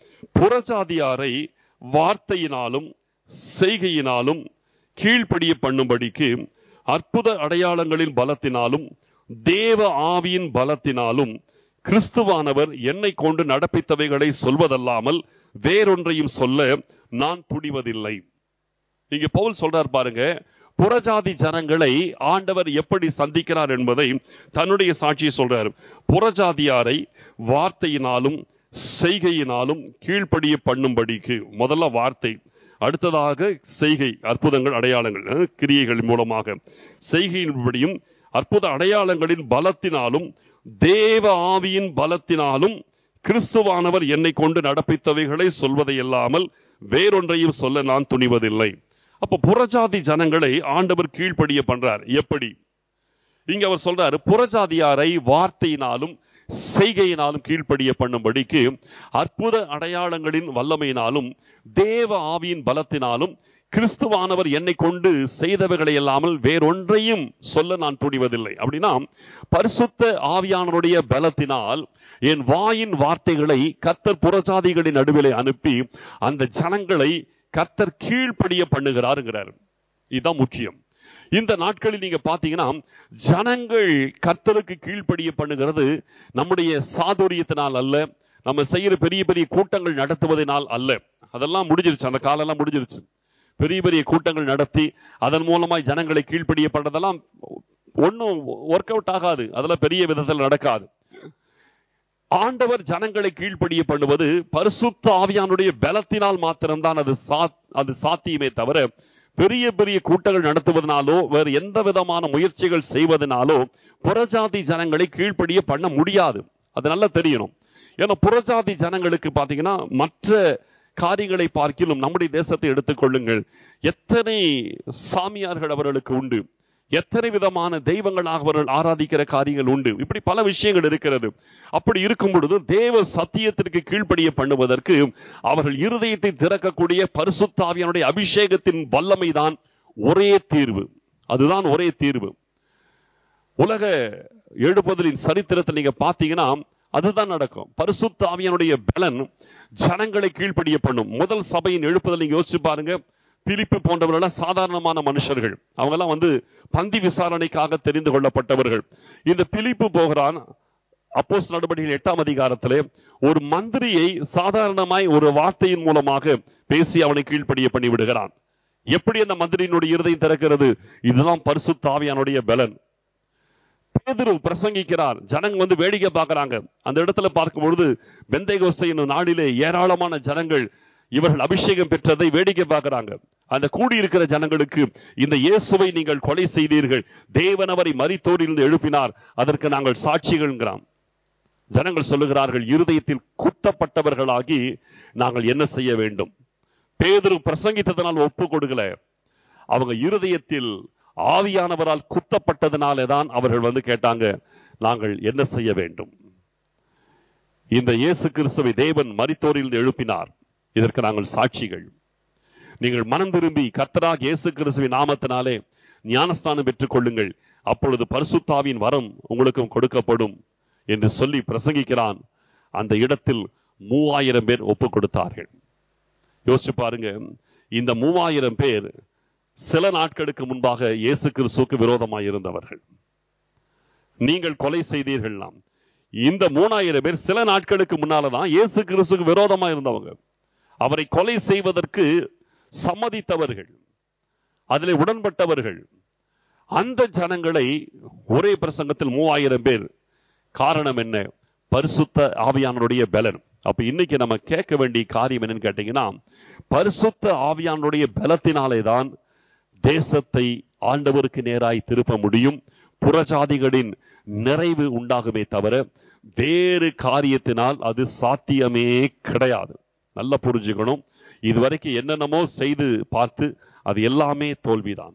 புறஜாதியாரை வார்த்தையினாலும் செய்கையினாலும் கீழ்ப்படிய பண்ணும்படிக்கு அற்புத அடையாளங்களின் பலத்தினாலும் தேவ ஆவியின் பலத்தினாலும் கிறிஸ்துவானவர் என்னை கொண்டு நடப்பித்தவைகளை சொல்வதல்லாமல் வேறொன்றையும் சொல்ல நான் துணிவதில்லை இங்க பவுல் சொல்றார் பாருங்க புறஜாதி ஜனங்களை ஆண்டவர் எப்படி சந்திக்கிறார் என்பதை தன்னுடைய சாட்சியை சொல்றார் புறஜாதியாரை வார்த்தையினாலும் செய்கையினாலும் கீழ்ப்படிய பண்ணும்படிக்கு முதல்ல வார்த்தை அடுத்ததாக செய்கை அற்புதங்கள் அடையாளங்கள் அஹ், கிரியைகள் மூலமாக செய்கையின்படியும் அற்புத அடையாளங்களின் பலத்தினாலும் தேவ ஆவியின் பலத்தினாலும் கிறிஸ்துவானவர் என்னை கொண்டு நடப்பித்தவைகளை சொல்வதை இல்லாமல் வேறொன்றையும் சொல்ல நான் துணிவதில்லை அப்ப புறஜாதி ஜனங்களை ஆண்டவர் கீழ்ப்படிய பண்றார் எப்படி இங்க அவர் சொல்றாரு புறஜாதியாரை வார்த்தையினாலும் செய்கையினாலும் கீழ்ப்படிய பண்ணும்படிக்கு அற்புத அடையாளங்களின் வல்லமையினாலும் தேவ ஆவியின் பலத்தினாலும் கிறிஸ்துவானவர் என்னை கொண்டு செய்தவைகளை இல்லாமல் வேறொன்றையும் சொல்ல நான் துணிவதில்லை அப்படின்னா பரிசுத்த ஆவியானவருடைய பலத்தினால் என் வாயின் வார்த்தைகளை கத்தர் புறஜாதிகளின் நடுவிலே அனுப்பி அந்த ஜனங்களை கத்தர் கீழ்ப்படிய பண்ணுகிறாருங்கிறார் இதுதான் முக்கியம் இந்த நாட்களில் நீங்க பாத்தீங்கன்னா ஜனங்கள் கர்த்தருக்கு கீழ்ப்படிய பண்ணுகிறது நம்முடைய சாதுரியத்தினால் அல்ல நம்ம செய்யற பெரிய பெரிய கூட்டங்கள் நடத்துவதனால் அல்ல அதெல்லாம் முடிஞ்சிருச்சு அந்த காலம் எல்லாம் முடிஞ்சிருச்சு பெரிய பெரிய கூட்டங்கள் நடத்தி அதன் மூலமாய் ஜனங்களை கீழ்ப்படிய பண்றதெல்லாம் ஒன்றும் ஒர்க் அவுட் ஆகாது அதெல்லாம் பெரிய விதத்தில் நடக்காது ஆண்டவர் ஜனங்களை கீழ்ப்படிய பண்ணுவது பரிசுத்த ஆவியானுடைய பலத்தினால் மாத்திரம்தான் அது சா அது சாத்தியமே தவிர பெரிய பெரிய கூட்டங்கள் நடத்துவதனாலோ வேறு எந்த விதமான முயற்சிகள் செய்வதனாலோ புறஜாதி ஜனங்களை கீழ்ப்படிய பண்ண முடியாது அது நல்லா தெரியணும் ஏன்னா புறஜாதி ஜனங்களுக்கு பாத்தீங்கன்னா மற்ற காரியங்களை பார்க்கிலும் நம்முடைய தேசத்தை எடுத்துக்கொள்ளுங்கள் எத்தனை சாமியார்கள் அவர்களுக்கு உண்டு எத்தனை விதமான தெய்வங்களாக அவர்கள் ஆராதிக்கிற காரியங்கள் உண்டு இப்படி பல விஷயங்கள் இருக்கிறது அப்படி இருக்கும் பொழுது தேவ சத்தியத்திற்கு கீழ்ப்படிய பண்ணுவதற்கு அவர்கள் இருதயத்தை திறக்கக்கூடிய பரிசுத்தாவியனுடைய அபிஷேகத்தின் வல்லமைதான் ஒரே தீர்வு அதுதான் ஒரே தீர்வு உலக எழுப்புதலின் சரித்திரத்தை நீங்க பாத்தீங்கன்னா அதுதான் நடக்கும் பரிசுத்த ஆவியனுடைய பலன் ஜனங்களை கீழ்ப்படிய பண்ணும் முதல் சபையின் எழுப்புதல் நீங்க யோசிச்சு பாருங்க பிலிப்பு போன்றவர்கள் சாதாரணமான மனுஷர்கள் அவங்க எல்லாம் வந்து பந்தி விசாரணைக்காக தெரிந்து கொள்ளப்பட்டவர்கள் இந்த பிலிப்பு போகிறான் அப்போஸ் நடவடிக்கைகள் எட்டாம் அதிகாரத்திலே ஒரு மந்திரியை சாதாரணமாய் ஒரு வார்த்தையின் மூலமாக பேசி அவனை கீழ்ப்படிய பண்ணி விடுகிறான் எப்படி அந்த மந்திரியினுடைய இருதயம் திறக்கிறது இதுதான் பரிசுத்த ஆவியானுடைய பலன் பேதுரு பிரசங்கிக்கிறார் ஜனங்க வந்து வேடிக்கை பார்க்கறாங்க அந்த இடத்துல பார்க்கும் பொழுது பெந்தைகோஸ்தை என்னும் நாளிலே ஏராளமான ஜனங்கள் இவர்கள் அபிஷேகம் பெற்றதை வேடிக்கை பார்க்கறாங்க அந்த கூடியிருக்கிற ஜனங்களுக்கு இந்த இயேசுவை நீங்கள் கொலை செய்தீர்கள் தேவன் அவரை மரித்தோரிலிருந்து எழுப்பினார் அதற்கு நாங்கள் சாட்சிகள்ங்கிறான் ஜனங்கள் சொல்லுகிறார்கள் இருதயத்தில் குத்தப்பட்டவர்களாகி நாங்கள் என்ன செய்ய வேண்டும் பேதுரு பிரசங்கித்ததனால் ஒப்பு கொடுக்கல அவங்க இருதயத்தில் ஆவியானவரால் குத்தப்பட்டதுனாலே தான் அவர்கள் வந்து கேட்டாங்க நாங்கள் என்ன செய்ய வேண்டும் இந்த இயேசு கிறிஸ்துவை தேவன் மரித்தோரில் எழுப்பினார் இதற்கு நாங்கள் சாட்சிகள் நீங்கள் மனம் திரும்பி கர்த்தராக இயேசு கிறிஸ்துவின் நாமத்தினாலே ஞானஸ்தானம் பெற்றுக் கொள்ளுங்கள் அப்பொழுது பரிசுத்தாவின் வரம் உங்களுக்கும் கொடுக்கப்படும் என்று சொல்லி பிரசங்கிக்கிறான் அந்த இடத்தில் மூவாயிரம் பேர் ஒப்பு கொடுத்தார்கள் யோசிச்சு பாருங்க இந்த மூவாயிரம் பேர் சில நாட்களுக்கு முன்பாக இயேசு கிறிஸ்துவுக்கு விரோதமாய் இருந்தவர்கள் நீங்கள் கொலை செய்தீர்கள்லாம் இந்த மூணாயிரம் பேர் சில நாட்களுக்கு முன்னாலதான் இயேசு கிறிஸ்துக்கு விரோதமா இருந்தவங்க அவரை கொலை செய்வதற்கு சம்மதித்தவர்கள் அதிலே உடன்பட்டவர்கள் அந்த ஜனங்களை ஒரே பிரசங்கத்தில் மூவாயிரம் பேர் காரணம் என்ன பரிசுத்த ஆவியானருடைய பலன் அப்ப இன்னைக்கு நம்ம கேட்க வேண்டிய காரியம் என்னன்னு கேட்டீங்கன்னா பரிசுத்த ஆவியானுடைய பலத்தினாலே தான் தேசத்தை ஆண்டவருக்கு நேராய் திருப்ப முடியும் புறஜாதிகளின் நிறைவு உண்டாகுமே தவிர வேறு காரியத்தினால் அது சாத்தியமே கிடையாது நல்லா புரிஞ்சுக்கணும் இதுவரைக்கும் என்னென்னமோ செய்து பார்த்து அது எல்லாமே தோல்விதான்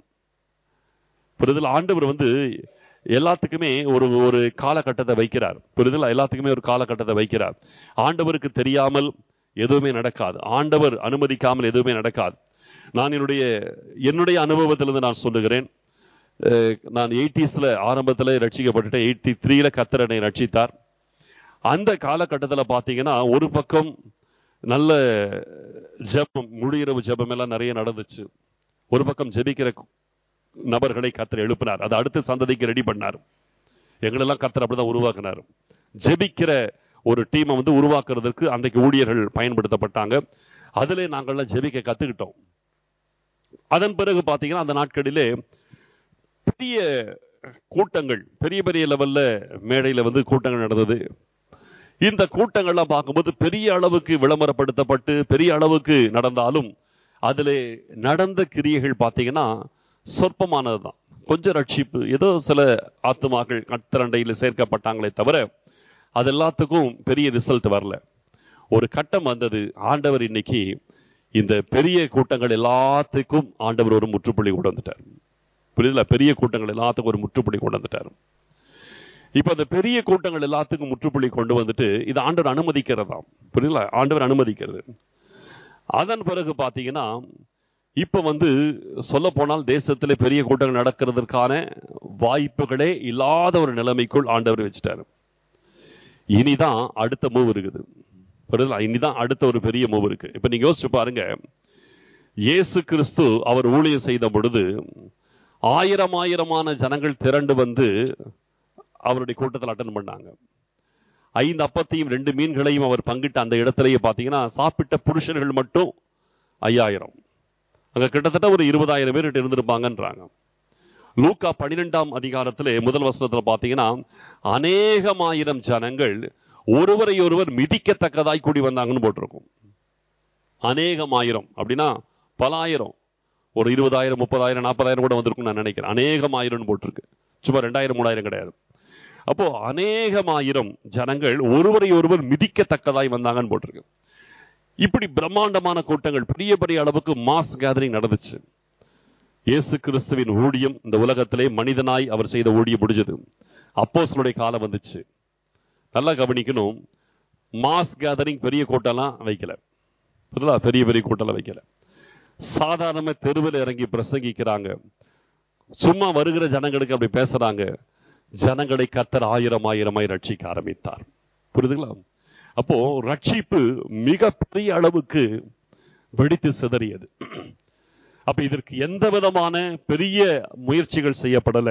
புரிதல் ஆண்டவர் வந்து எல்லாத்துக்குமே ஒரு ஒரு காலகட்டத்தை வைக்கிறார் புரிதல் எல்லாத்துக்குமே ஒரு காலகட்டத்தை வைக்கிறார் ஆண்டவருக்கு தெரியாமல் எதுவுமே நடக்காது ஆண்டவர் அனுமதிக்காமல் எதுவுமே நடக்காது நான் என்னுடைய என்னுடைய அனுபவத்திலிருந்து நான் சொல்லுகிறேன் நான் எயிட்டிஸ்ல ஆரம்பத்தில் ரட்சிக்கப்பட்டுட்டேன் எயிட்டி த்ரீல கத்தரனை ரட்சித்தார் அந்த காலகட்டத்தில் பார்த்தீங்கன்னா ஒரு பக்கம் நல்ல ஜெபம் முடியிறவு ஜெபம் எல்லாம் நிறைய நடந்துச்சு ஒரு பக்கம் ஜெபிக்கிற நபர்களை கத்தர் எழுப்பினார் அதை அடுத்த சந்ததிக்கு ரெடி பண்ணார் எங்களெல்லாம் கத்தர் அப்படிதான் உருவாக்குனார் ஜெபிக்கிற ஒரு டீமை வந்து உருவாக்குறதுக்கு அன்றைக்கு ஊழியர்கள் பயன்படுத்தப்பட்டாங்க அதிலே நாங்கள்லாம் ஜெபிக்க கத்துக்கிட்டோம் அதன் பிறகு பார்த்தீங்கன்னா அந்த நாட்களிலே பெரிய கூட்டங்கள் பெரிய பெரிய லெவல்ல மேடையில வந்து கூட்டங்கள் நடந்தது இந்த கூட்டங்கள்லாம் பார்க்கும்போது பெரிய அளவுக்கு விளம்பரப்படுத்தப்பட்டு பெரிய அளவுக்கு நடந்தாலும் அதுல நடந்த கிரியைகள் பார்த்தீங்கன்னா சொற்பமானதுதான் கொஞ்சம் ரட்சிப்பு ஏதோ சில ஆத்துமாக்கள் கத்தரண்டையில் சேர்க்கப்பட்டாங்களே தவிர அது எல்லாத்துக்கும் பெரிய ரிசல்ட் வரல ஒரு கட்டம் வந்தது ஆண்டவர் இன்னைக்கு இந்த பெரிய கூட்டங்கள் எல்லாத்துக்கும் ஆண்டவர் ஒரு முற்றுப்புள்ளி கொண்டு வந்துட்டார் புரியுதுல பெரிய கூட்டங்கள் எல்லாத்துக்கும் ஒரு முற்றுப்புள்ளி கொண்டு வந்துட்டார் இப்ப அந்த பெரிய கூட்டங்கள் எல்லாத்துக்கும் முற்றுப்புள்ளி கொண்டு வந்துட்டு இது ஆண்டவர் அனுமதிக்கிறதாம் புரியுதுல ஆண்டவர் அனுமதிக்கிறது அதன் பிறகு பாத்தீங்கன்னா இப்ப வந்து சொல்ல போனால் தேசத்துல பெரிய கூட்டங்கள் நடக்கிறதுக்கான வாய்ப்புகளே இல்லாத ஒரு நிலைமைக்குள் ஆண்டவர் வச்சுட்டாரு இனிதான் அடுத்த மூவ் இருக்குது புரியுதுல இனிதான் அடுத்த ஒரு பெரிய மூவ் இருக்கு இப்ப நீங்க யோசிச்சு பாருங்க இயேசு கிறிஸ்து அவர் ஊழியம் செய்த பொழுது ஆயிரம் ஆயிரமான ஜனங்கள் திரண்டு வந்து அவருடைய கூட்டத்தில் அட்டன் பண்ணாங்க ஐந்து அப்பத்தையும் ரெண்டு மீன்களையும் அவர் பங்கிட்ட அந்த இடத்திலேயே பார்த்தீங்கன்னா சாப்பிட்ட புருஷர்கள் மட்டும் ஐயாயிரம் அங்க கிட்டத்தட்ட ஒரு இருபதாயிரம் பேர் இருந்திருப்பாங்கன்றாங்க லூக்கா பன்னிரெண்டாம் அதிகாரத்திலே முதல் வசனத்துல பார்த்தீங்கன்னா அநேகமாயிரம் ஜனங்கள் ஒருவரை ஒருவர் மிதிக்கத்தக்கதாய் கூடி வந்தாங்கன்னு போட்டிருக்கும் அநேகமாயிரம் அப்படின்னா பல ஆயிரம் ஒரு இருபதாயிரம் முப்பதாயிரம் நாற்பதாயிரம் கூட வந்திருக்கும் நான் நினைக்கிறேன் அநேகமாயிரம்னு போட்டிருக்கு சும்மா ரெண்டாயிரம் மூணாயிரம் கிடையாது அப்போ அநேகமாயிரம் ஜனங்கள் ஒருவரை ஒருவர் மிதிக்கத்தக்கதாய் வந்தாங்கன்னு போட்டிருக்கு இப்படி பிரம்மாண்டமான கூட்டங்கள் பெரிய பெரிய அளவுக்கு மாஸ் கேதரிங் நடந்துச்சு இயேசு கிறிஸ்துவின் ஊழியம் இந்த உலகத்திலே மனிதனாய் அவர் செய்த ஊழியம் முடிஞ்சது அப்போஸ்தலருடைய காலம் வந்துச்சு நல்லா கவனிக்கணும் மாஸ் கேதரிங் பெரிய கூட்டம்லாம் வைக்கல புரியுதா பெரிய பெரிய கூட்டம்லாம் வைக்கல சாதாரண தெருவில் இறங்கி பிரசங்கிக்கிறாங்க சும்மா வருகிற ஜனங்களுக்கு அப்படி பேசுறாங்க ஜனங்களை கத்தர் ஆயிரம் ஆயிரமாய் ரட்சிக்க ஆரம்பித்தார் புரியுதுங்களா அப்போ ரட்சிப்பு மிக பெரிய அளவுக்கு வெடித்து சிதறியது அப்ப இதற்கு எந்த விதமான பெரிய முயற்சிகள் செய்யப்படல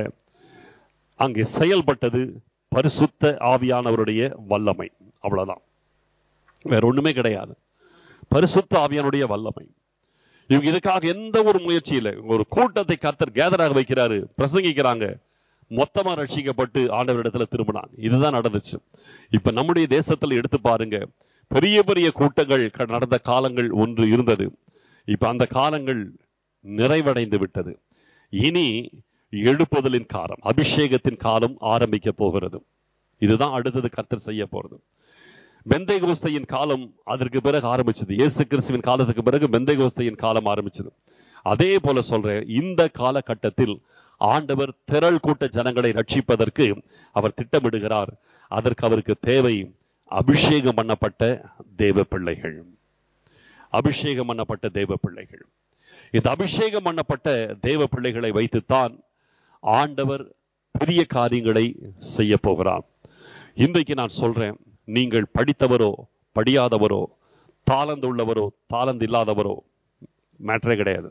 அங்கே செயல்பட்டது பரிசுத்த ஆவியானவருடைய வல்லமை அவ்வளவுதான் வேற ஒண்ணுமே கிடையாது பரிசுத்த ஆவியானுடைய வல்லமை இவங்க இதுக்காக எந்த ஒரு முயற்சி இல்லை ஒரு கூட்டத்தை கத்தர் கேதராக வைக்கிறாரு பிரசங்கிக்கிறாங்க மொத்தமா ரட்சிக்கப்பட்டு ஆண்டவரிடத்துல திரும்பினாங்க இதுதான் நடந்துச்சு இப்ப நம்முடைய தேசத்துல எடுத்து பாருங்க பெரிய பெரிய கூட்டங்கள் க- நடந்த காலங்கள் ஒன்று இருந்தது இப்ப அந்த காலங்கள் நிறைவடைந்து விட்டது இனி எழுப்புதலின் காலம் அபிஷேகத்தின் காலம் ஆரம்பிக்க போகிறது இதுதான் அடுத்தது கர்த்தர் செய்ய போறது பெந்தைகோஸ்தையின் காலம் அதற்கு பிறகு ஆரம்பிச்சது இயேசு கிறிஸ்துவின் காலத்துக்கு பிறகு பெந்தைகோஸ்தையின் காலம் ஆரம்பிச்சது அதே போல சொல்றேன் இந்த காலகட்டத்தில் ஆண்டவர் திரள் கூட்ட ஜனங்களை ரட்சிப்பதற்கு அவர் திட்டமிடுகிறார் அதற்கு அவருக்கு தேவை அபிஷேகம் பண்ணப்பட்ட தேவ பிள்ளைகள் அபிஷேகம் பண்ணப்பட்ட தேவ பிள்ளைகள் இந்த அபிஷேகம் பண்ணப்பட்ட தேவ பிள்ளைகளை வைத்துத்தான் ஆண்டவர் பெரிய காரியங்களை செய்ய போகிறார் இன்றைக்கு நான் சொல்றேன் நீங்கள் படித்தவரோ படியாதவரோ தாளந்து உள்ளவரோ தாளந்து இல்லாதவரோ மேட்டரே கிடையாது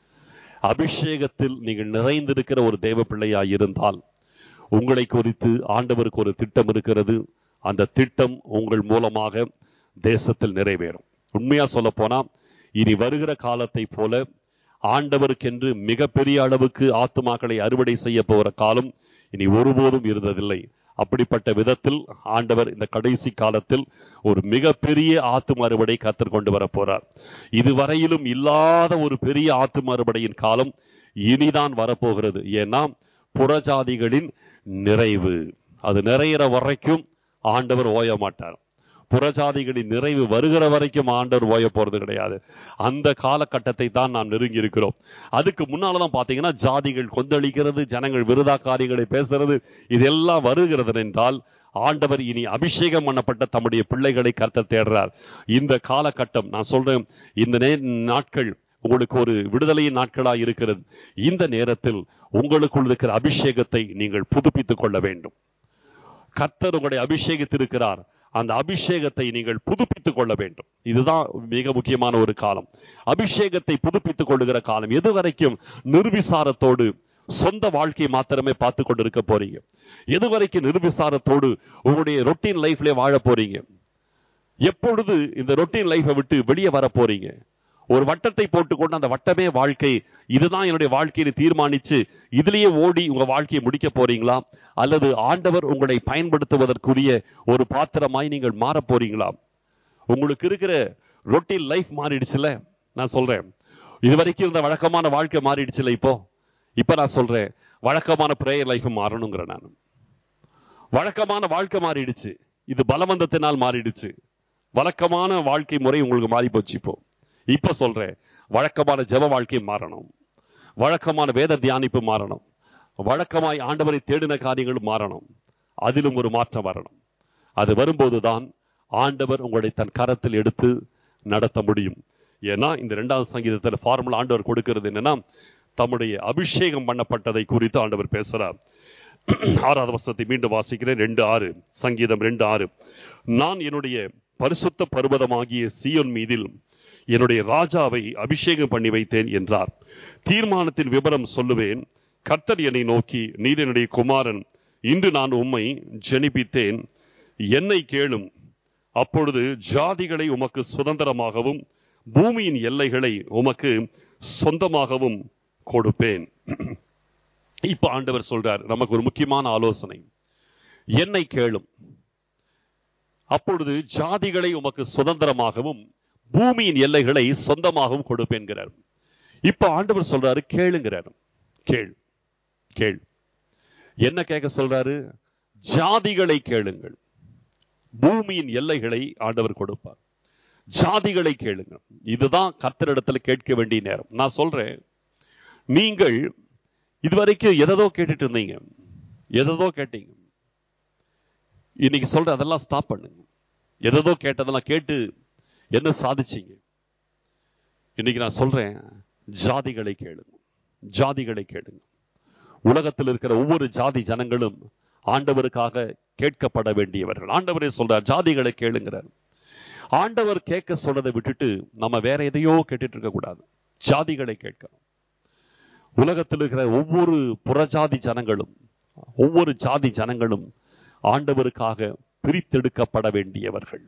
அபிஷேகத்தில் நீங்கள் நிறைந்திருக்கிற ஒரு தேவ பிள்ளையாய் இருந்தால் உங்களை குறித்து ஆண்டவருக்கு ஒரு திட்டம் இருக்கிறது அந்த திட்டம் உங்கள் மூலமாக தேசத்தில் நிறைவேறும் உண்மையா சொல்ல போனா இனி வருகிற காலத்தை போல ஆண்டவருக்கென்று மிகப்பெரிய அளவுக்கு ஆத்துமாக்களை அறுவடை செய்ய போகிற காலம் இனி ஒருபோதும் இருந்ததில்லை அப்படிப்பட்ட விதத்தில் ஆண்டவர் இந்த கடைசி காலத்தில் ஒரு மிகப்பெரிய ஆத்தும அறுவடை கத்தர் கொண்டு வர போறார் இதுவரையிலும் இல்லாத ஒரு பெரிய ஆத்தும அறுவடையின் காலம் இனிதான் வரப்போகிறது ஏன்னா புறஜாதிகளின் நிறைவு அது நிறையிற வரைக்கும் ஆண்டவர் ஓய மாட்டார் புறஜாதிகளின் நிறைவு வருகிற வரைக்கும் ஆண்டவர் ஓய போறது கிடையாது அந்த காலகட்டத்தை தான் நாம் நெருங்கி இருக்கிறோம் அதுக்கு முன்னாலதான் பாத்தீங்கன்னா ஜாதிகள் கொந்தளிக்கிறது ஜனங்கள் விருதா காரியங்களை பேசுறது இதெல்லாம் வருகிறது என்றால் ஆண்டவர் இனி அபிஷேகம் பண்ணப்பட்ட தம்முடைய பிள்ளைகளை கர்த்தர் தேடுறார் இந்த காலகட்டம் நான் சொல்றேன் இந்த நே- நாட்கள் உங்களுக்கு ஒரு விடுதலையின் நாட்களா இருக்கிறது இந்த நேரத்தில் உங்களுக்குள் இருக்கிற அபிஷேகத்தை நீங்கள் புதுப்பித்துக் கொள்ள வேண்டும் கர்த்தர் உங்களை அபிஷேகித்திருக்கிறார் அந்த அபிஷேகத்தை நீங்கள் புதுப்பித்துக் கொள்ள வேண்டும் இதுதான் மிக முக்கியமான ஒரு காலம் அபிஷேகத்தை புதுப்பித்துக் கொள்ளுகிற காலம் எது வரைக்கும் நிர்விசாரத்தோடு சொந்த வாழ்க்கையை மாத்திரமே பார்த்து கொண்டு இருக்க போறீங்க எது வரைக்கும் நிர்விசாரத்தோடு உங்களுடைய ரொட்டீன் லைஃப்ல வாழ போறீங்க எப்பொழுது இந்த ரொட்டீன் லைஃபை விட்டு வெளியே வர போறீங்க ஒரு வட்டத்தை போட்டுக்கொண்டு அந்த வட்டமே வாழ்க்கை இதுதான் என்னுடைய வாழ்க்கையை தீர்மானிச்சு இதுலயே ஓடி உங்க வாழ்க்கையை முடிக்க போறீங்களா அல்லது ஆண்டவர் உங்களை பயன்படுத்துவதற்குரிய ஒரு பாத்திரமாய் நீங்கள் மாற போறீங்களா உங்களுக்கு இருக்கிற ரொட்டீன் லைஃப் மாறிடுச்சுல நான் சொல்றேன் இது வரைக்கும் இருந்த வழக்கமான வாழ்க்கை மாறிடுச்சுல இப்போ இப்ப நான் சொல்றேன் வழக்கமான பிரேயர் லைஃப் மாறணுங்கிற நான் வழக்கமான வாழ்க்கை மாறிடுச்சு இது பலவந்தத்தினால் மாறிடுச்சு வழக்கமான வாழ்க்கை முறை உங்களுக்கு மாறி போச்சு இப்போ இப்ப சொல்றேன் வழக்கமான ஜெப வாழ்க்கை மாறணும் வழக்கமான வேத தியானிப்பு மாறணும் வழக்கமாய் ஆண்டவரை தேடின காரியங்கள் மாறணும் அதிலும் ஒரு மாற்றம் வரணும் அது வரும்போதுதான் ஆண்டவர் உங்களை தன் கரத்தில் எடுத்து நடத்த முடியும் ஏன்னா இந்த இரண்டாவது சங்கீதத்தில் ஃபார்முலா ஆண்டவர் கொடுக்கிறது என்னன்னா தம்முடைய அபிஷேகம் பண்ணப்பட்டதை குறித்து ஆண்டவர் பேசுறார் ஆறாவது வசனத்தை மீண்டும் வாசிக்கிறேன் ரெண்டு ஆறு சங்கீதம் ரெண்டு ஆறு நான் என்னுடைய பரிசுத்த பர்வதமாகிய சியோன் மீதில் என்னுடைய ராஜாவை அபிஷேகம் பண்ணி வைத்தேன் என்றார் தீர்மானத்தின் விவரம் சொல்லுவேன் கர்த்தர் என்னை நோக்கி நீர் என்னுடைய குமாரன் இன்று நான் உம்மை ஜெனிப்பித்தேன் என்னை கேளும் அப்பொழுது ஜாதிகளை உமக்கு சுதந்திரமாகவும் பூமியின் எல்லைகளை உமக்கு சொந்தமாகவும் கொடுப்பேன் இப்ப ஆண்டவர் சொல்றார் நமக்கு ஒரு முக்கியமான ஆலோசனை என்னை கேளும் அப்பொழுது ஜாதிகளை உமக்கு சுதந்திரமாகவும் பூமியின் எல்லைகளை சொந்தமாகவும் கொடுப்பேன்கிறார் இப்ப ஆண்டவர் சொல்றாரு கேளுங்கிறார் கேள் கேள் என்ன கேட்க சொல்றாரு ஜாதிகளை கேளுங்கள் பூமியின் எல்லைகளை ஆண்டவர் கொடுப்பார் ஜாதிகளை கேளுங்கள் இதுதான் கர்த்தரிடத்துல கேட்க வேண்டிய நேரம் நான் சொல்றேன் நீங்கள் இதுவரைக்கும் எதோ கேட்டுட்டு இருந்தீங்க எதோ கேட்டீங்க இன்னைக்கு சொல்ற அதெல்லாம் ஸ்டாப் பண்ணுங்க எதோ கேட்டதெல்லாம் கேட்டு என்ன சாதிச்சீங்க இன்னைக்கு நான் சொல்றேன் ஜாதிகளை கேளுங்க ஜாதிகளை கேளுங்க உலகத்தில் இருக்கிற ஒவ்வொரு ஜாதி ஜனங்களும் ஆண்டவருக்காக கேட்கப்பட வேண்டியவர்கள் ஆண்டவரே சொல்றார் ஜாதிகளை கேளுங்கிறார் ஆண்டவர் கேட்க சொல்றதை விட்டுட்டு நம்ம வேற எதையோ கேட்டுட்டு இருக்க கூடாது ஜாதிகளை கேட்கணும் உலகத்தில் இருக்கிற ஒவ்வொரு புறஜாதி ஜனங்களும் ஒவ்வொரு ஜாதி ஜனங்களும் ஆண்டவருக்காக பிரித்தெடுக்கப்பட வேண்டியவர்கள்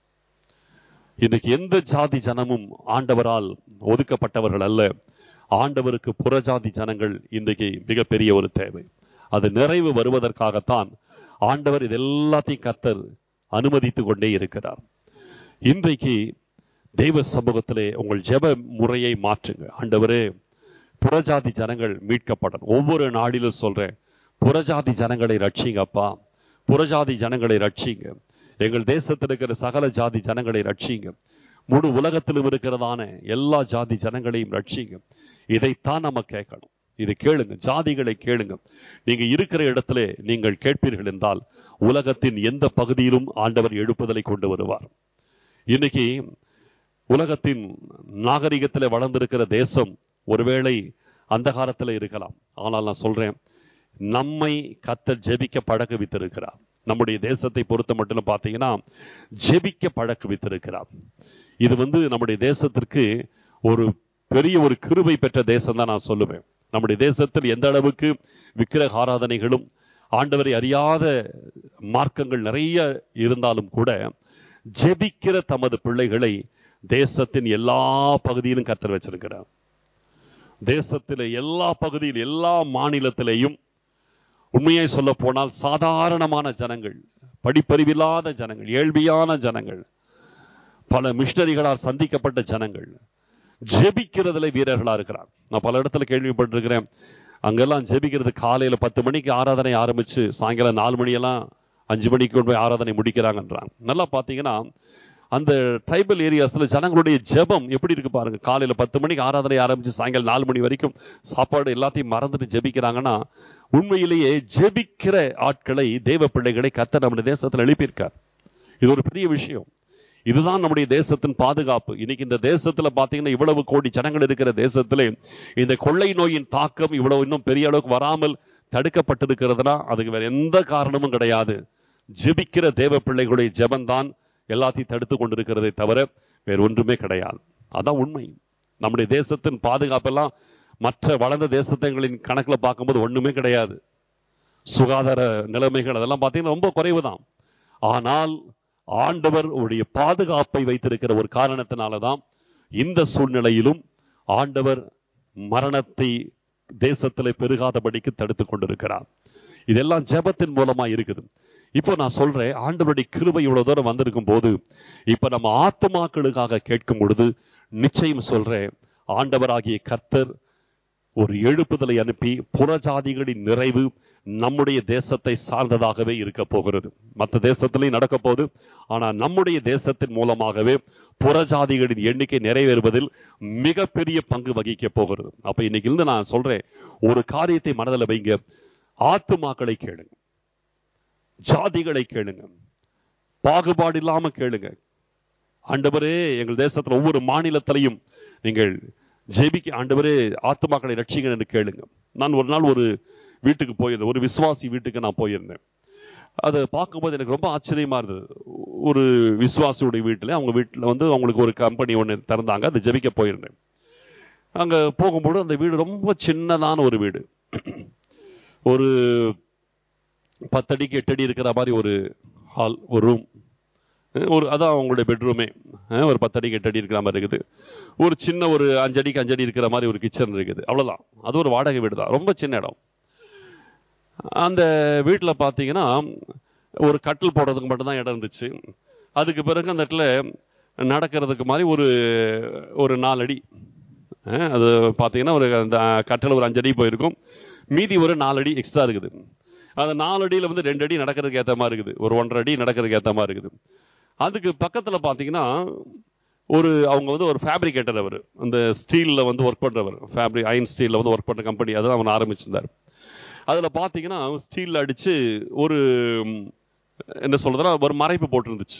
இன்னைக்கு எந்த ஜாதி ஜனமும் ஆண்டவரால் ஒதுக்கப்பட்டவர்கள் அல்ல ஆண்டவருக்கு புறஜாதி ஜனங்கள் இன்றைக்கு மிகப்பெரிய ஒரு தேவை அது நிறைவு வருவதற்காகத்தான் ஆண்டவர் இது எல்லாத்தையும் கத்தர் அனுமதித்து கொண்டே இருக்கிறார் இன்றைக்கு தெய்வ சமூகத்திலே உங்கள் ஜெப முறையை மாற்றுங்க ஆண்டவரே புறஜாதி ஜனங்கள் மீட்கப்படணும் ஒவ்வொரு நாடிலும் சொல்றேன் புறஜாதி ஜனங்களை ரட்சிங்கப்பா புறஜாதி ஜனங்களை ரட்சிங்க எங்கள் தேசத்தில் இருக்கிற சகல ஜாதி ஜனங்களை ரட்சிங்க முழு உலகத்திலும் இருக்கிறதான எல்லா ஜாதி ஜனங்களையும் ரட்சிங்க இதைத்தான் நம்ம கேட்கணும் இது கேளுங்க ஜாதிகளை கேளுங்க நீங்க இருக்கிற இடத்துல நீங்கள் கேட்பீர்கள் என்றால் உலகத்தின் எந்த பகுதியிலும் ஆண்டவர் எழுப்புதலை கொண்டு வருவார் இன்னைக்கு உலகத்தின் நாகரிகத்தில் வளர்ந்திருக்கிற தேசம் ஒருவேளை அந்தகாரத்தில் இருக்கலாம் ஆனால் நான் சொல்றேன் நம்மை கத்தர் ஜெபிக்க பழக்க வித்திருக்கிறார் நம்முடைய தேசத்தை பொறுத்த மட்டும் பார்த்தீங்கன்னா ஜெபிக்க பழக்க வித்திருக்கிறார் இது வந்து நம்முடைய தேசத்திற்கு ஒரு பெரிய ஒரு கிருபை பெற்ற தேசம் தான் நான் சொல்லுவேன் நம்முடைய தேசத்தில் எந்த அளவுக்கு விக்கிரக ஆராதனைகளும் ஆண்டவரை அறியாத மார்க்கங்கள் நிறைய இருந்தாலும் கூட ஜெபிக்கிற தமது பிள்ளைகளை தேசத்தின் எல்லா பகுதியிலும் கத்தர் வச்சிருக்கிறார் தேசத்தில் எல்லா பகுதியில் எல்லா மாநிலத்திலேயும் உண்மையை சொல்ல போனால் சாதாரணமான ஜனங்கள் படிப்பறிவில்லாத ஜனங்கள் ஏழ்மையான ஜனங்கள் பல மிஷனரிகளால் சந்திக்கப்பட்ட ஜனங்கள் ஜெபிக்கிறதுல வீரர்களா இருக்கிறார் நான் பல இடத்துல கேள்விப்பட்டிருக்கிறேன் அங்கெல்லாம் ஜெபிக்கிறது காலையில பத்து மணிக்கு ஆராதனை ஆரம்பிச்சு சாயங்காலம் நாலு மணியெல்லாம் அஞ்சு மணிக்கு கொண்டு போய் ஆராதனை முடிக்கிறாங்கன்றாங்க நல்லா பாத்தீங்கன்னா அந்த ட்ரைபல் ஏரியாஸ்ல ஜனங்களுடைய ஜெபம் எப்படி இருக்கு பாருங்க காலையில பத்து மணிக்கு ஆராதனை ஆரம்பிச்சு சாயங்காலம் நாலு மணி வரைக்கும் சாப்பாடு எல்லாத்தையும் மறந்துட்டு ஜெபிக்கிறாங்கன்னா உண்மையிலேயே ஜெபிக்கிற ஆட்களை தேவ பிள்ளைகளை கத்த நம்முடைய தேசத்தில் எழுப்பியிருக்கார் இது ஒரு பெரிய விஷயம் இதுதான் நம்முடைய தேசத்தின் பாதுகாப்பு இன்னைக்கு இந்த தேசத்துல பாத்தீங்கன்னா இவ்வளவு கோடி ஜனங்கள் இருக்கிற தேசத்திலே இந்த கொள்ளை நோயின் தாக்கம் இவ்வளவு இன்னும் பெரிய அளவுக்கு வராமல் தடுக்கப்பட்டிருக்கிறதுனா அதுக்கு வேற எந்த காரணமும் கிடையாது ஜெபிக்கிற தேவ பிள்ளைகளுடைய ஜெபந்தான் எல்லாத்தையும் தடுத்து கொண்டிருக்கிறதை தவிர வேற ஒன்றுமே கிடையாது அதான் உண்மை நம்முடைய தேசத்தின் பாதுகாப்பெல்லாம் மற்ற வளர்ந்த தேசத்தங்களின் கணக்குல பார்க்கும்போது ஒண்ணுமே கிடையாது சுகாதார நிலைமைகள் அதெல்லாம் பார்த்தீங்கன்னா ரொம்ப குறைவுதான் ஆனால் ஆண்டவர் உடைய பாதுகாப்பை வைத்திருக்கிற ஒரு காரணத்தினாலதான் இந்த சூழ்நிலையிலும் ஆண்டவர் மரணத்தை தேசத்திலே பெருகாதபடிக்கு தடுத்து கொண்டிருக்கிறார் இதெல்லாம் ஜெபத்தின் மூலமா இருக்குது இப்போ நான் சொல்றேன் ஆண்டவருடைய கிருபை இவ்வளவு தூரம் வந்திருக்கும் போது இப்ப நம்ம ஆத்துமாக்களுக்காக கேட்கும் பொழுது நிச்சயம் சொல்றேன் ஆண்டவராகிய கர்த்தர் ஒரு எழுப்புதலை அனுப்பி புறஜாதிகளின் நிறைவு நம்முடைய தேசத்தை சார்ந்ததாகவே இருக்க போகிறது மற்ற தேசத்திலையும் நடக்க போகுது ஆனா நம்முடைய தேசத்தின் மூலமாகவே புறஜாதிகளின் எண்ணிக்கை நிறைவேறுவதில் மிகப்பெரிய பங்கு வகிக்க போகிறது அப்ப இன்னைக்கு இருந்து நான் சொல்றேன் ஒரு காரியத்தை மனதில் வைங்க ஆத்துமாக்களை கேளுங்க ஜாதிகளை கேளுங்க பாகுபாடு இல்லாம கேளுங்க ஆண்டவரே எங்கள் தேசத்துல ஒவ்வொரு மாநிலத்திலையும் நீங்கள் ஜெபிக்க ஆண்டவரே ஆத்துமாக்களை ரட்சிங்க என்று கேளுங்க நான் ஒரு நாள் ஒரு வீட்டுக்கு போயிருந்தேன் ஒரு விசுவாசி வீட்டுக்கு நான் போயிருந்தேன் அதை பார்க்கும்போது எனக்கு ரொம்ப ஆச்சரியமா இருந்தது ஒரு விசுவாசியுடைய வீட்டில் அவங்க வீட்டில் வந்து அவங்களுக்கு ஒரு கம்பெனி ஒன்று திறந்தாங்க அதை ஜெபிக்க போயிருந்தேன் அங்கே போகும்போது அந்த வீடு ரொம்ப சின்னதான ஒரு வீடு ஒரு பத்தடிக்கு எட்டடி இருக்கிற மாதிரி ஒரு ஹால் ஒரு ரூம் ஒரு அதான் அவங்களுடைய பெட்ரூமே ஒரு பத்தடிக்கு எட்டடி இருக்கிற மாதிரி இருக்குது ஒரு சின்ன ஒரு அஞ்சடிக்கு அஞ்சடி இருக்கிற மாதிரி ஒரு கிச்சன் இருக்குது அவ்வளோதான் அது ஒரு வாடகை வீடு தான் ரொம்ப சின்ன இடம் அந்த வீட்டில் பார்த்தீங்கன்னா ஒரு கட்டில் போடுறதுக்கு மட்டும்தான் இடம் இருந்துச்சு அதுக்கு பிறகு அந்த இடத்துல நடக்கிறதுக்கு மாதிரி ஒரு ஒரு நாலடி அது பார்த்தீங்கன்னா ஒரு அந்த கட்டில் ஒரு அஞ்சடி போயிருக்கும் மீதி ஒரு நாலடி எக்ஸ்ட்ரா இருக்குது அந்த நாலடியில் வந்து ரெண்டு அடி நடக்கிறதுக்கு ஏற்ற மாதிரி இருக்குது ஒரு ஒன்றரை அடி நடக்கிறதுக்கு ஏற்ற மாதிரி இருக்குது அதுக்கு பக்கத்தில் பார்த்தீங்கன்னா ஒரு அவங்க வந்து ஒரு ஃபேப்ரிகேட்டர் அவர் அந்த ஸ்டீலில் வந்து ஒர்க் பண்ணுறவர் ஃபேப்ரிக் அயன் ஸ்டீலில் வந்து ஒர்க் பண்ணுற கம்பெனி அதான் அவன் ஆரம்பிச்சிருந்தார் அதில் பார்த்தீங்கன்னா ஸ்டீலில் அடித்து ஒரு என்ன சொல்றதுன்னா ஒரு மறைப்பு போட்டிருந்துச்சு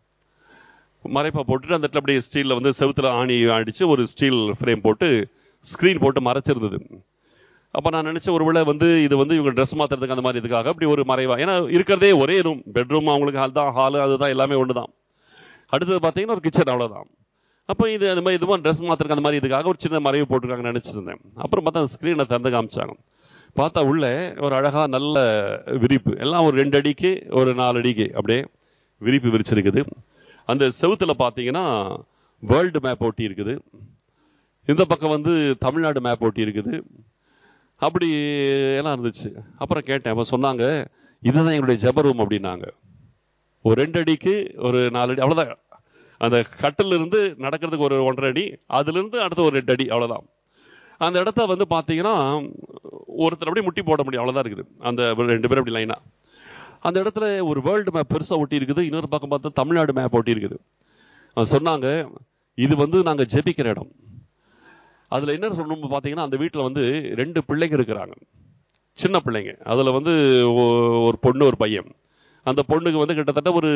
மறைப்பை போட்டுட்டு அந்த இடத்துல அப்படியே ஸ்டீலில் வந்து செவுத்துல ஆணி அடித்து ஒரு ஸ்டீல் ஃப்ரேம் போட்டு ஸ்க்ரீன் போட்டு மறைச்சிருந்தது அப்போ நான் நினச்சேன் ஒருவேளை வந்து இது வந்து இவங்க ட்ரெஸ் மாற்றுறதுக்கு அந்த மாதிரி இதுக்காக அப்படி ஒரு மறைவா ஏன்னா இருக்கிறதே ஒரே ரூம் பெட்ரூம் அவங்களுக்கு ஹால் தான் ஹாலு அதுதான் எல்லாமே ஒன்று தான் அடுத்தது பார்த்தீங்கன்னா ஒரு கிச்சன் அவ்வளோதான் அப்போ இது அந்த மாதிரி இது மாதிரி ட்ரெஸ் மாற்றுறதுக்கு அந்த மாதிரி இதுக்காக ஒரு சின்ன மறைவு போட்டிருக்காங்கன்னு நினச்சிருந்தேன் அப்புறம் பார்த்தா அந்த ஸ்க்ரீனை திறந்து காமிச்சாங்க பார்த்தா உள்ள ஒரு அழகா நல்ல விரிப்பு எல்லாம் ஒரு ரெண்டு அடிக்கு ஒரு நாலு அடிக்கு அப்படியே விரிப்பு விரிச்சிருக்குது அந்த செவுத்துல பார்த்தீங்கன்னா வேர்ல்டு மேப் ஒட்டி இருக்குது இந்த பக்கம் வந்து தமிழ்நாடு மேப் ஒட்டி இருக்குது அப்படி எல்லாம் இருந்துச்சு அப்புறம் கேட்டேன் அப்போ சொன்னாங்க இதுதான் எங்களுடைய ஜப ரூம் அப்படின்னாங்க ஒரு ரெண்டு அடிக்கு ஒரு நாலு அடி அவ்வளோதான் அந்த கட்டில் இருந்து நடக்கிறதுக்கு ஒரு ஒன்றரை அடி அதுலேருந்து அடுத்து ஒரு ரெண்டு அடி அவ்வளோதான் அந்த இடத்த வந்து பார்த்தீங்கன்னா ஒருத்தர் அப்படியே முட்டி போட முடியும் அவ்வளோதான் இருக்குது அந்த ரெண்டு பேரும் அப்படி லைனாக அந்த இடத்துல ஒரு வேர்ல்டு மேப் பெருசாக ஒட்டி இருக்குது இன்னொரு பக்கம் பார்த்தா தமிழ்நாடு மேப் ஒட்டி இருக்குது சொன்னாங்க இது வந்து நாங்கள் ஜெபிக்கிற இடம் அதில் என்ன சொல்லணும் பார்த்தீங்கன்னா அந்த வீட்டில் வந்து ரெண்டு பிள்ளைங்க இருக்கிறாங்க சின்ன பிள்ளைங்க அதில் வந்து ஒரு பொண்ணு ஒரு பையன் அந்த பொண்ணுக்கு வந்து கிட்டத்தட்ட ஒரு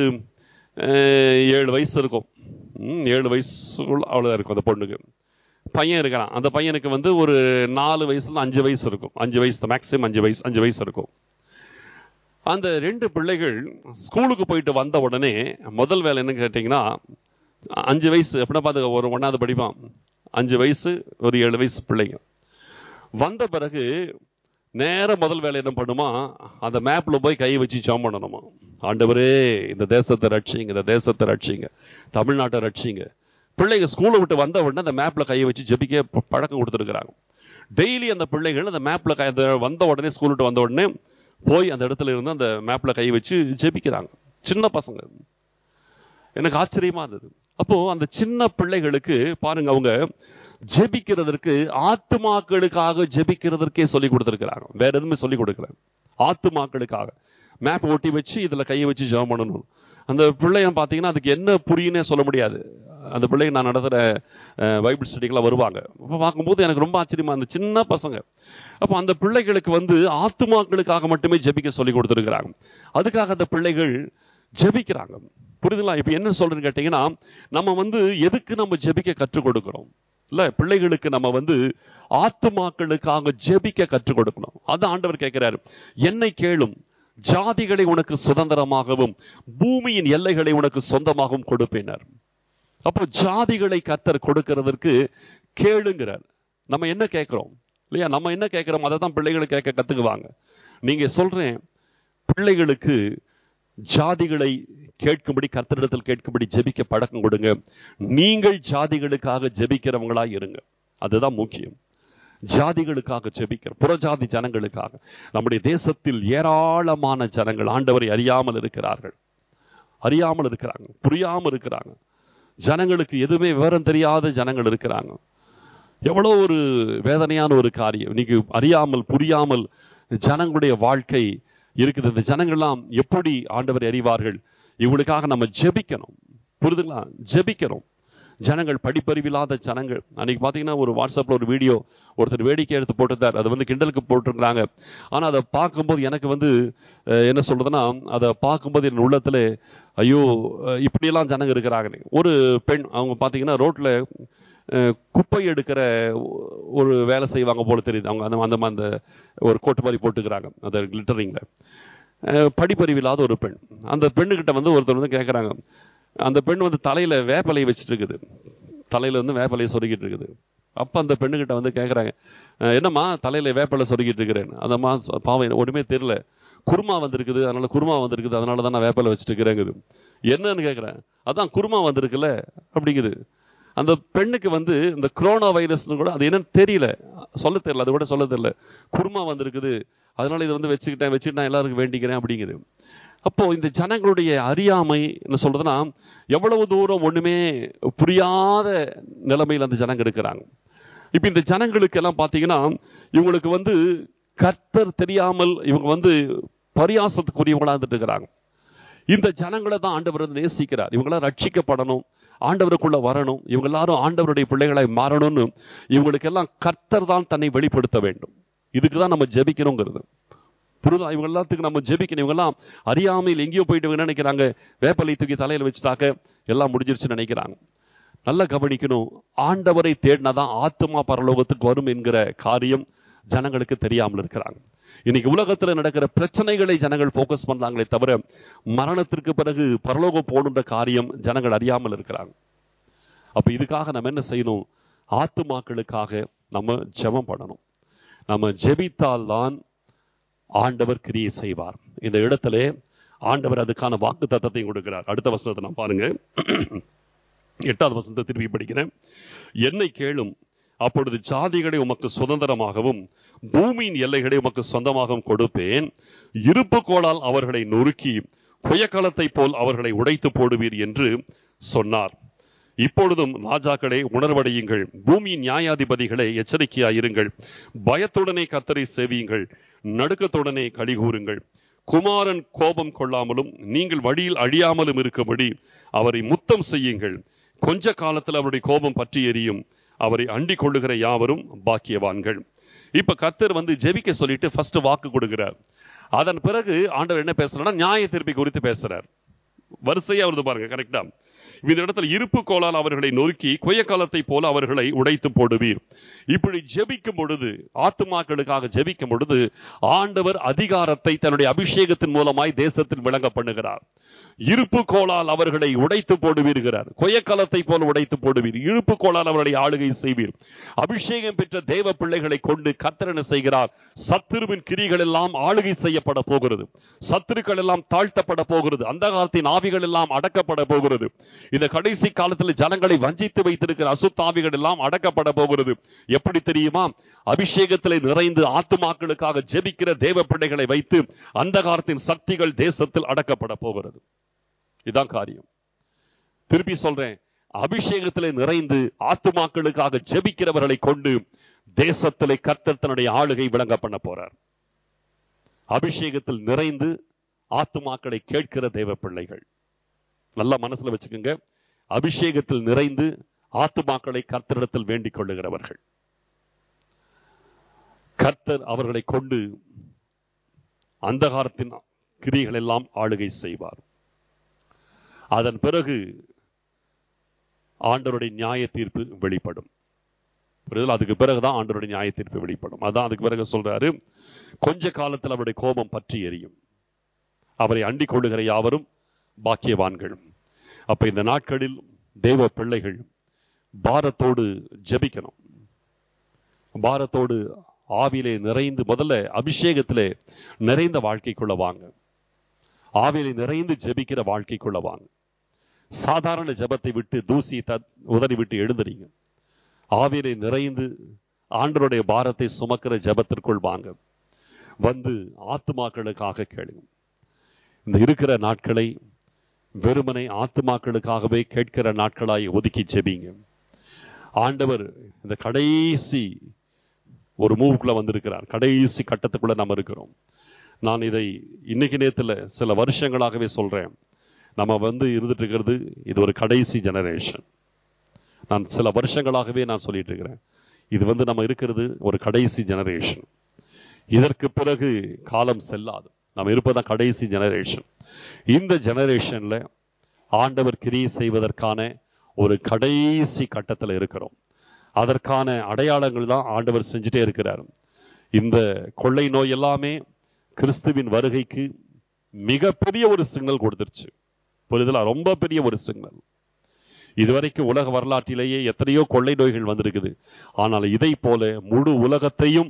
ஏழு வயசு இருக்கும் ஏழு வயசுக்குள்ள அவ்வளோதான் இருக்கும் அந்த பொண்ணுக்கு பையன் இருக்கிறான் அந்த பையனுக்கு வந்து ஒரு நாலு வயசுல அஞ்சு வயசு இருக்கும் அஞ்சு வயசு மேக்ஸிமம் அஞ்சு வயசு அஞ்சு வயசு இருக்கும் அந்த ரெண்டு பிள்ளைகள் ஸ்கூலுக்கு போயிட்டு வந்த உடனே முதல் வேலை என்ன கேட்டிங்கன்னா அஞ்சு வயசு அப்படின்னா பார்த்து ஒரு ஒன்றாவது படிப்பான் அஞ்சு வயசு ஒரு ஏழு வயசு பிள்ளைங்க வந்த பிறகு நேர முதல் வேலை என்ன பண்ணுமா அந்த மேப்ல போய் கை வச்சு ஜாம் பண்ணணுமா ஆண்டவரே இந்த தேசத்தை ரட்சிங்க இந்த தேசத்தை ரட்சிங்க தமிழ்நாட்டை ரட்சிங்க பிள்ளைங்க ஸ்கூலை விட்டு வந்த உடனே அந்த மேப்ல கையை வச்சு ஜெபிக்க பழக்கம் கொடுத்துருக்குறாங்க டெய்லி அந்த பிள்ளைகள் அந்த மேப்ல கை வந்த உடனே ஸ்கூல் விட்டு வந்த உடனே போய் அந்த இடத்துல இருந்து அந்த மேப்ல கை வச்சு ஜெபிக்கிறாங்க சின்ன பசங்க எனக்கு ஆச்சரியமா இருந்தது அப்போ அந்த சின்ன பிள்ளைகளுக்கு பாருங்க அவங்க ஜெபிக்கிறதற்கு ஆத்துமாக்களுக்காக ஜெபிக்கிறதற்கே சொல்லி கொடுத்துருக்கிறாங்க வேற எதுவுமே சொல்லி கொடுக்கல ஆத்துமாக்களுக்காக மேப் ஒட்டி வச்சு இதுல கையை வச்சு ஜெபம் பண்ணணும் அந்த பிள்ளைங்க பார்த்தீங்கன்னா அதுக்கு என்ன புரியுன்னே சொல்ல முடியாது அந்த பிள்ளைங்க நான் நடத்துகிற பைபிள் ஸ்டடிக்கெல்லாம் வருவாங்க அப்போ பார்க்கும்போது எனக்கு ரொம்ப ஆச்சரியமா அந்த சின்ன பசங்க அப்போ அந்த பிள்ளைகளுக்கு வந்து ஆத்துமாக்களுக்காக மட்டுமே ஜெபிக்க சொல்லி கொடுத்துருக்குறாங்க அதுக்காக அந்த பிள்ளைகள் ஜெபிக்கிறாங்க புரியுதுங்களா இப்போ என்ன சொல்றேன்னு கேட்டீங்கன்னா நம்ம வந்து எதுக்கு நம்ம ஜெபிக்க கற்றுக் கொடுக்கிறோம் இல்ல பிள்ளைகளுக்கு நம்ம வந்து ஆத்துமாக்களுக்காக ஜெபிக்க கற்றுக் கொடுக்கணும் அதான் ஆண்டவர் கேட்கிறாரு என்னை கேளும் ஜாதிகளை உனக்கு சுதந்திரமாகவும் பூமியின் எல்லைகளை உனக்கு சொந்தமாகவும் கொடுப்பேனர் அப்போ ஜாதிகளை கத்தர் கொடுக்கிறதற்கு கேளுங்கிறார் நம்ம என்ன கேட்கிறோம் இல்லையா நம்ம என்ன கேட்கிறோம் அதை தான் பிள்ளைகள் கேட்க கத்துக்குவாங்க நீங்க சொல்றேன் பிள்ளைகளுக்கு ஜாதிகளை கேட்கும்படி கர்த்தரிடத்தில் கேட்கும்படி ஜெபிக்க பழக்கம் கொடுங்க நீங்கள் ஜாதிகளுக்காக ஜெபிக்கிறவங்களா இருங்க அதுதான் முக்கியம் ஜாதிகளுக்காக ஜெபிக்கிற புறஜாதி ஜனங்களுக்காக நம்முடைய தேசத்தில் ஏராளமான ஜனங்கள் ஆண்டவரை அறியாமல் இருக்கிறார்கள் அறியாமல் இருக்கிறாங்க புரியாமல் இருக்கிறாங்க ஜனங்களுக்கு எதுவுமே விவரம் தெரியாத ஜனங்கள் இருக்கிறாங்க எவ்வளோ ஒரு வேதனையான ஒரு காரியம் இன்னைக்கு அறியாமல் புரியாமல் ஜனங்களுடைய வாழ்க்கை இருக்குது இந்த ஜனங்கள்லாம் எப்படி ஆண்டவர் அறிவார்கள் இவங்களுக்காக நம்ம ஜெபிக்கணும் புரிதுங்களா ஜெபிக்கணும் ஜனங்கள் படிப்பறிவில்லாத ஜனங்கள் அன்னைக்கு பார்த்தீங்கன்னா ஒரு வாட்ஸ்அப்ல ஒரு வீடியோ ஒருத்தர் வேடிக்கை எடுத்து போட்டிருந்தார் அது வந்து கிண்டலுக்கு போட்டிருக்கிறாங்க ஆனா அதை பார்க்கும்போது எனக்கு வந்து அஹ், என்ன சொல்றதுன்னா அதை பார்க்கும்போது என் உள்ளத்துல ஐயோ அஹ், இப்படியெல்லாம் ஜனங்க இருக்கிறாங்க ஒரு பெண் அவங்க பார்த்தீங்கன்னா ரோட்ல அஹ், குப்பை எடுக்கிற ஒரு வேலை செய்வாங்க போல தெரியுது அவங்க அந்த அந்த அந்த ஒரு கோட்டு மாதிரி போட்டுக்கிறாங்க அந்த கிளிட்டரிங்ல படிப்பறிவில்லாத ஒரு பெண் அந்த பெண்ணுகிட்ட வந்து ஒருத்தர் வந்து கேட்குறாங்க அந்த பெண் வந்து தலையில வேப்பலையை வச்சுட்டு இருக்குது தலையில வந்து வேப்பலையை சொருகிட்டு இருக்குது அப்ப அந்த பெண்ணுகிட்ட வந்து கேட்குறாங்க என்னம்மா தலையில வேப்பலை சொருகிட்டு இருக்கிறேன் அந்தம்மா ச- பாவம் எனக்கு ஒண்ணுமே தெரியல குருமா வந்திருக்குது அதனால குருமா வந்திருக்குது அதனால தான் நான் வேப்பலை வச்சுட்டு இருக்கிறேங்குது என்னன்னு கேட்குறேன் அதான் குருமா வந்திருக்குல்ல அப்படிங்குது அந்த பெண்ணுக்கு வந்து இந்த கொரோனா வைரஸ்னு கூட அது என்னன்னு தெரியல சொல்ல தெரியல அது கூட சொல்ல தெரியல குருமா வந்திருக்குது அதனால இதை வந்து வச்சுக்கிட்டேன் வச்சுட்டு நான் எல்லாருக்கும் வேண்டிக்கிறேன் அப்படிங்குது அப்போ இந்த ஜனங்களுடைய அறியாமை என்ன சொல்றதுன்னா எவ்வளவு தூரம் ஒண்ணுமே புரியாத நிலைமையில் அந்த ஜனங்க இருக்கிறாங்க இப்ப இந்த ஜனங்களுக்கு எல்லாம் பாத்தீங்கன்னா இவங்களுக்கு வந்து கர்த்தர் தெரியாமல் இவங்க வந்து பரியாசத்துக்குரியவங்களா இருந்துட்டு இருக்கிறாங்க இந்த ஜனங்களை தான் ஆண்டவர் வந்து நேசிக்கிறார் இவங்களாம் ரட்சிக்கப்படணும் ஆண்டவருக்குள்ள வரணும் இவங்க எல்லாரும் ஆண்டவருடைய பிள்ளைகளாய் மாறணும்னு இவங்களுக்கெல்லாம் கர்த்தர் தான் தன்னை வெளிப்படுத்த வேண்டும் இதுக்கு தான் நம்ம ஜெபிக்கணுங்கிறது புரிதா இவங்க எல்லாத்துக்கும் நம்ம ஜெபிக்கணும் இவங்க எல்லாம் அறியாமையில் எங்கேயோ போயிட்டு இவங்க என்ன நினைக்கிறாங்க வேப்பலை தூக்கி தலையில வச்சுட்டாக்க எல்லாம் முடிஞ்சிருச்சுன்னு நினைக்கிறாங்க நல்லா கவனிக்கணும் ஆண்டவரை தேடினாதான் ஆத்மா பரலோகத்துக்கு வரும் என்கிற காரியம் ஜனங்களுக்கு தெரியாமல் இருக்கிறாங்க இன்னைக்கு உலகத்துல நடக்கிற பிரச்சனைகளை ஜனங்கள் ஃபோக்கஸ் பண்றாங்களே தவிர மரணத்திற்கு பிறகு பரலோகம் போகணுன்ற காரியம் ஜனங்கள் அறியாமல் இருக்கிறாங்க அப்ப இதுக்காக நம்ம என்ன செய்யணும் ஆத்துமாக்களுக்காக நம்ம ஜெபம் பண்ணணும் நம்ம ஜெபித்தால் தான் ஆண்டவர் கிரியை செய்வார் இந்த இடத்துல ஆண்டவர் அதுக்கான வாக்கு தத்தத்தை கொடுக்கிறார் அடுத்த வசனத்தை நான் பாருங்க எட்டாவது வசனத்தை திருப்பி படிக்கிறேன் என்னை கேளும் அப்பொழுது ஜாதிகளை உமக்கு சுதந்திரமாகவும் பூமியின் எல்லைகளை உமக்கு சொந்தமாகவும் கொடுப்பேன் இருப்பு கோளால் அவர்களை நொறுக்கி புயக்காலத்தை போல் அவர்களை உடைத்து போடுவீர் என்று சொன்னார் இப்பொழுதும் ராஜாக்களே உணர்வடையுங்கள் பூமியின் நியாயாதிபதிகளை எச்சரிக்கையாயிருங்கள் பயத்துடனே கத்தரை சேவியுங்கள் நடுக்கத்துடனே கலிகூறுங்கள் குமாரன் கோபம் கொள்ளாமலும் நீங்கள் வழியில் அழியாமலும் இருக்கும்படி அவரை முத்தம் செய்யுங்கள் கொஞ்ச காலத்தில் அவருடைய கோபம் பற்றி எரியும் அவரை அண்டிக் கொள்ளுகிற யாவரும் பாக்கியவான்கள் இப்ப கர்த்தர் வந்து ஜெபிக்க சொல்லிட்டு ஃபர்ஸ்ட் வாக்கு கொடுக்கிறார் அதன் பிறகு ஆண்டவர் என்ன பேசுறாருன்னா நியாய தீர்ப்பை குறித்து பேசுறார் வரிசையா வருது பாருங்க கரெக்டா இந்த இடத்துல இருப்பு கோலால் அவர்களை நொறுக்கி கொய்ய காலத்தை போல அவர்களை உடைத்து போடுவீர் இப்படி ஜெபிக்கும் பொழுது ஆத்துமாக்களுக்காக ஜெபிக்கும் பொழுது ஆண்டவர் அதிகாரத்தை தன்னுடைய அபிஷேகத்தின் மூலமாய் தேசத்தில் விளங்க பண்ணுகிறார் இருப்பு கோலால் அவர்களை உடைத்து போடுவீர்கிறார் கொய்யக்காலத்தை போல உடைத்து போடுவீர் இருப்பு கோலால் அவர்களை ஆளுகை செய்வீர் அபிஷேகம் பெற்ற தேவ பிள்ளைகளை கொண்டு கத்தரன செய்கிறார் சத்துருவின் கிரிகள் எல்லாம் ஆளுகை செய்யப்பட போகிறது சத்துருக்கள் எல்லாம் தாழ்த்தப்பட போகிறது அந்த காலத்தின் ஆவிகள் எல்லாம் அடக்கப்பட போகிறது இந்த கடைசி காலத்தில் ஜனங்களை வஞ்சித்து வைத்திருக்கிற அசுத்தாவிகள் எல்லாம் அடக்கப்பட போகிறது எப்படி தெரியுமா அபிஷேகத்திலே நிறைந்து ஆத்துமாக்களுக்காக ஜெபிக்கிற தேவ பிள்ளைகளை வைத்து அந்த காலத்தின் சக்திகள் தேசத்தில் அடக்கப்பட போகிறது இதான் காரியம் திருப்பி சொல்றேன் அபிஷேகத்திலே நிறைந்து ஆத்துமாக்களுக்காக ஜெபிக்கிறவர்களை கொண்டு தேசத்திலே கர்த்தர் தன்னுடைய ஆளுகை விளங்க பண்ண போறார் அபிஷேகத்தில் நிறைந்து ஆத்துமாக்களை கேட்கிற தேவ பிள்ளைகள் நல்லா மனசுல வச்சுக்கோங்க அபிஷேகத்தில் நிறைந்து ஆத்துமாக்களை கர்த்தரிடத்தில் வேண்டிக் கொள்ளுகிறவர்கள் கர்த்தர் அவர்களை கொண்டு அந்தகாரத்தின் கிரிகள் எல்லாம் ஆளுகை செய்வார் அதன் பிறகு ஆண்டவருடைய நியாய தீர்ப்பு வெளிப்படும் புரியுதல் அதுக்கு பிறகுதான் ஆண்டவருடைய நியாய தீர்ப்பு வெளிப்படும் அதான் அதுக்கு பிறகு சொல்றாரு கொஞ்ச காலத்தில் அவருடைய கோபம் பற்றி எரியும் அவரை அண்டிக் கொள்ளுகிற யாவரும் பாக்கியவான்கள் அப்ப இந்த நாட்களில் தேவ பிள்ளைகள் பாரத்தோடு ஜெபிக்கணும் பாரத்தோடு ஆவிலே நிறைந்து முதல்ல அபிஷேகத்திலே நிறைந்த வாழ்க்கைக்குள்ள வாங்க ஆவிலே நிறைந்து ஜெபிக்கிற வாழ்க்கைக்குள்ள வாங்க சாதாரண ஜெபத்தை விட்டு தூசி உதறி விட்டு எழுந்துறீங்க ஆவிலே நிறைந்து ஆண்டருடைய பாரத்தை சுமக்கிற ஜெபத்திற்குள் வாங்க வந்து ஆத்துமாக்களுக்காக கேளுங்க இந்த இருக்கிற நாட்களை வெறுமனை ஆத்துமாக்களுக்காகவே கேட்கிற நாட்களாய் ஒதுக்கி ஜெபிங்க ஆண்டவர் இந்த கடைசி ஒரு மூவுக்குள்ள வந்திருக்கிறார் கடைசி கட்டத்துக்குள்ள நம்ம இருக்கிறோம் நான் இதை இன்னைக்கு நேரத்துல சில வருஷங்களாகவே சொல்றேன் நம்ம வந்து இருந்துட்டு இருக்கிறது இது ஒரு கடைசி ஜெனரேஷன் நான் சில வருஷங்களாகவே நான் சொல்லிட்டு இருக்கிறேன் இது வந்து நம்ம இருக்கிறது ஒரு கடைசி ஜெனரேஷன் இதற்கு பிறகு காலம் செல்லாது நம்ம இருப்பதான் கடைசி ஜெனரேஷன் இந்த ஜெனரேஷன்ல ஆண்டவர் கிரியை செய்வதற்கான ஒரு கடைசி கட்டத்தில் இருக்கிறோம் அதற்கான அடையாளங்கள் தான் ஆண்டவர் செஞ்சுட்டே இருக்கிறார் இந்த கொள்ளை நோய் எல்லாமே கிறிஸ்துவின் வருகைக்கு மிகப்பெரிய ஒரு சிக்னல் கொடுத்துருச்சு புரிதலா ரொம்ப பெரிய ஒரு சிக்னல் இதுவரைக்கும் உலக வரலாற்றிலேயே எத்தனையோ கொள்ளை நோய்கள் வந்திருக்குது ஆனால் இதை போல முழு உலகத்தையும்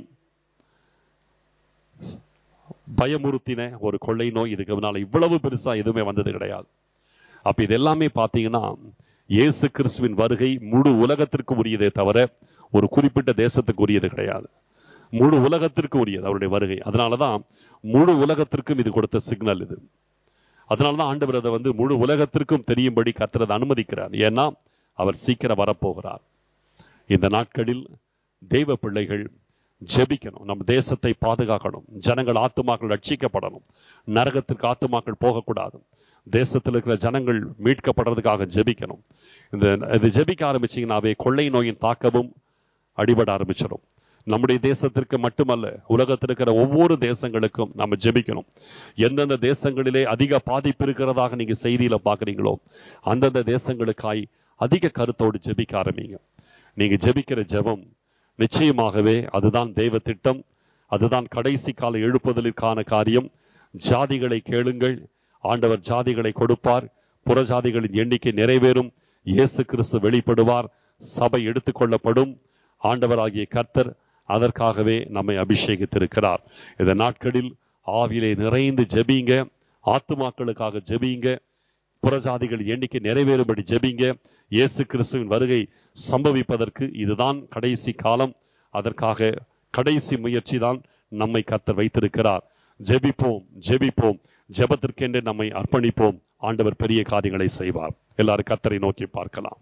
பயமுறுத்தின ஒரு கொள்ளை நோய் இதுக்கு முன்னால இவ்வளவு பெருசா எதுவுமே வந்தது கிடையாது அப்ப இது எல்லாமே பாத்தீங்கன்னா இயேசு கிறிஸ்துவின் வருகை முழு உலகத்திற்கு உரியதே தவிர ஒரு குறிப்பிட்ட தேசத்துக்கு உரியது கிடையாது முழு உலகத்திற்கு உரியது அவருடைய வருகை அதனாலதான் முழு உலகத்திற்கும் இது கொடுத்த சிக்னல் இது அதனாலதான் ஆண்டவர் அதை வந்து முழு உலகத்திற்கும் தெரியும்படி கத்துறதை அனுமதிக்கிறார் ஏன்னா அவர் சீக்கிரம் வரப்போகிறார் இந்த நாட்களில் தெய்வ பிள்ளைகள் ஜெபிக்கணும் நம்ம தேசத்தை பாதுகாக்கணும் ஜனங்கள் ஆத்துமாக்கள் ரட்சிக்கப்படணும் நரகத்திற்கு ஆத்துமாக்கள் போகக்கூடாது தேசத்தில் இருக்கிற ஜனங்கள் மீட்கப்படுறதுக்காக ஜெபிக்கணும் இந்த இது ஜெபிக்க ஆரம்பிச்சீங்கன்னாவே கொள்ளை நோயின் தாக்கமும் அடிபட ஆரம்பிச்சிடும் நம்முடைய தேசத்திற்கு மட்டுமல்ல உலகத்தில் இருக்கிற ஒவ்வொரு தேசங்களுக்கும் நம்ம ஜெபிக்கணும் எந்தெந்த தேசங்களிலே அதிக பாதிப்பு இருக்கிறதாக நீங்க செய்தியில பாக்குறீங்களோ அந்தந்த தேசங்களுக்காய் அதிக கருத்தோடு ஜெபிக்க ஆரம்பிங்க நீங்க ஜெபிக்கிற ஜெபம் நிச்சயமாகவே அதுதான் தெய்வ திட்டம் அதுதான் கடைசி கால எழுப்புதலுக்கான காரியம் ஜாதிகளை கேளுங்கள் ஆண்டவர் ஜாதிகளை கொடுப்பார் புறஜாதிகளின் எண்ணிக்கை நிறைவேறும் இயேசு கிறிஸ்து வெளிப்படுவார் சபை எடுத்துக்கொள்ளப்படும் ஆண்டவராகிய கர்த்தர் அதற்காகவே நம்மை அபிஷேகித்திருக்கிறார் இந்த நாட்களில் ஆவிலே நிறைந்து ஜெபிங்க ஆத்துமாக்களுக்காக ஜெபிங்க புறஜாதிகள் எண்ணிக்கை நிறைவேறும்படி ஜெபிங்க இயேசு கிறிஸ்துவின் வருகை சம்பவிப்பதற்கு இதுதான் கடைசி காலம் அதற்காக கடைசி முயற்சி தான் நம்மை கத்தர் வைத்திருக்கிறார் ஜெபிப்போம் ஜெபிப்போம் ஜெபத்திற்கென்று நம்மை அர்ப்பணிப்போம் ஆண்டவர் பெரிய காரியங்களை செய்வார் எல்லாரும் கத்தரை நோக்கி பார்க்கலாம்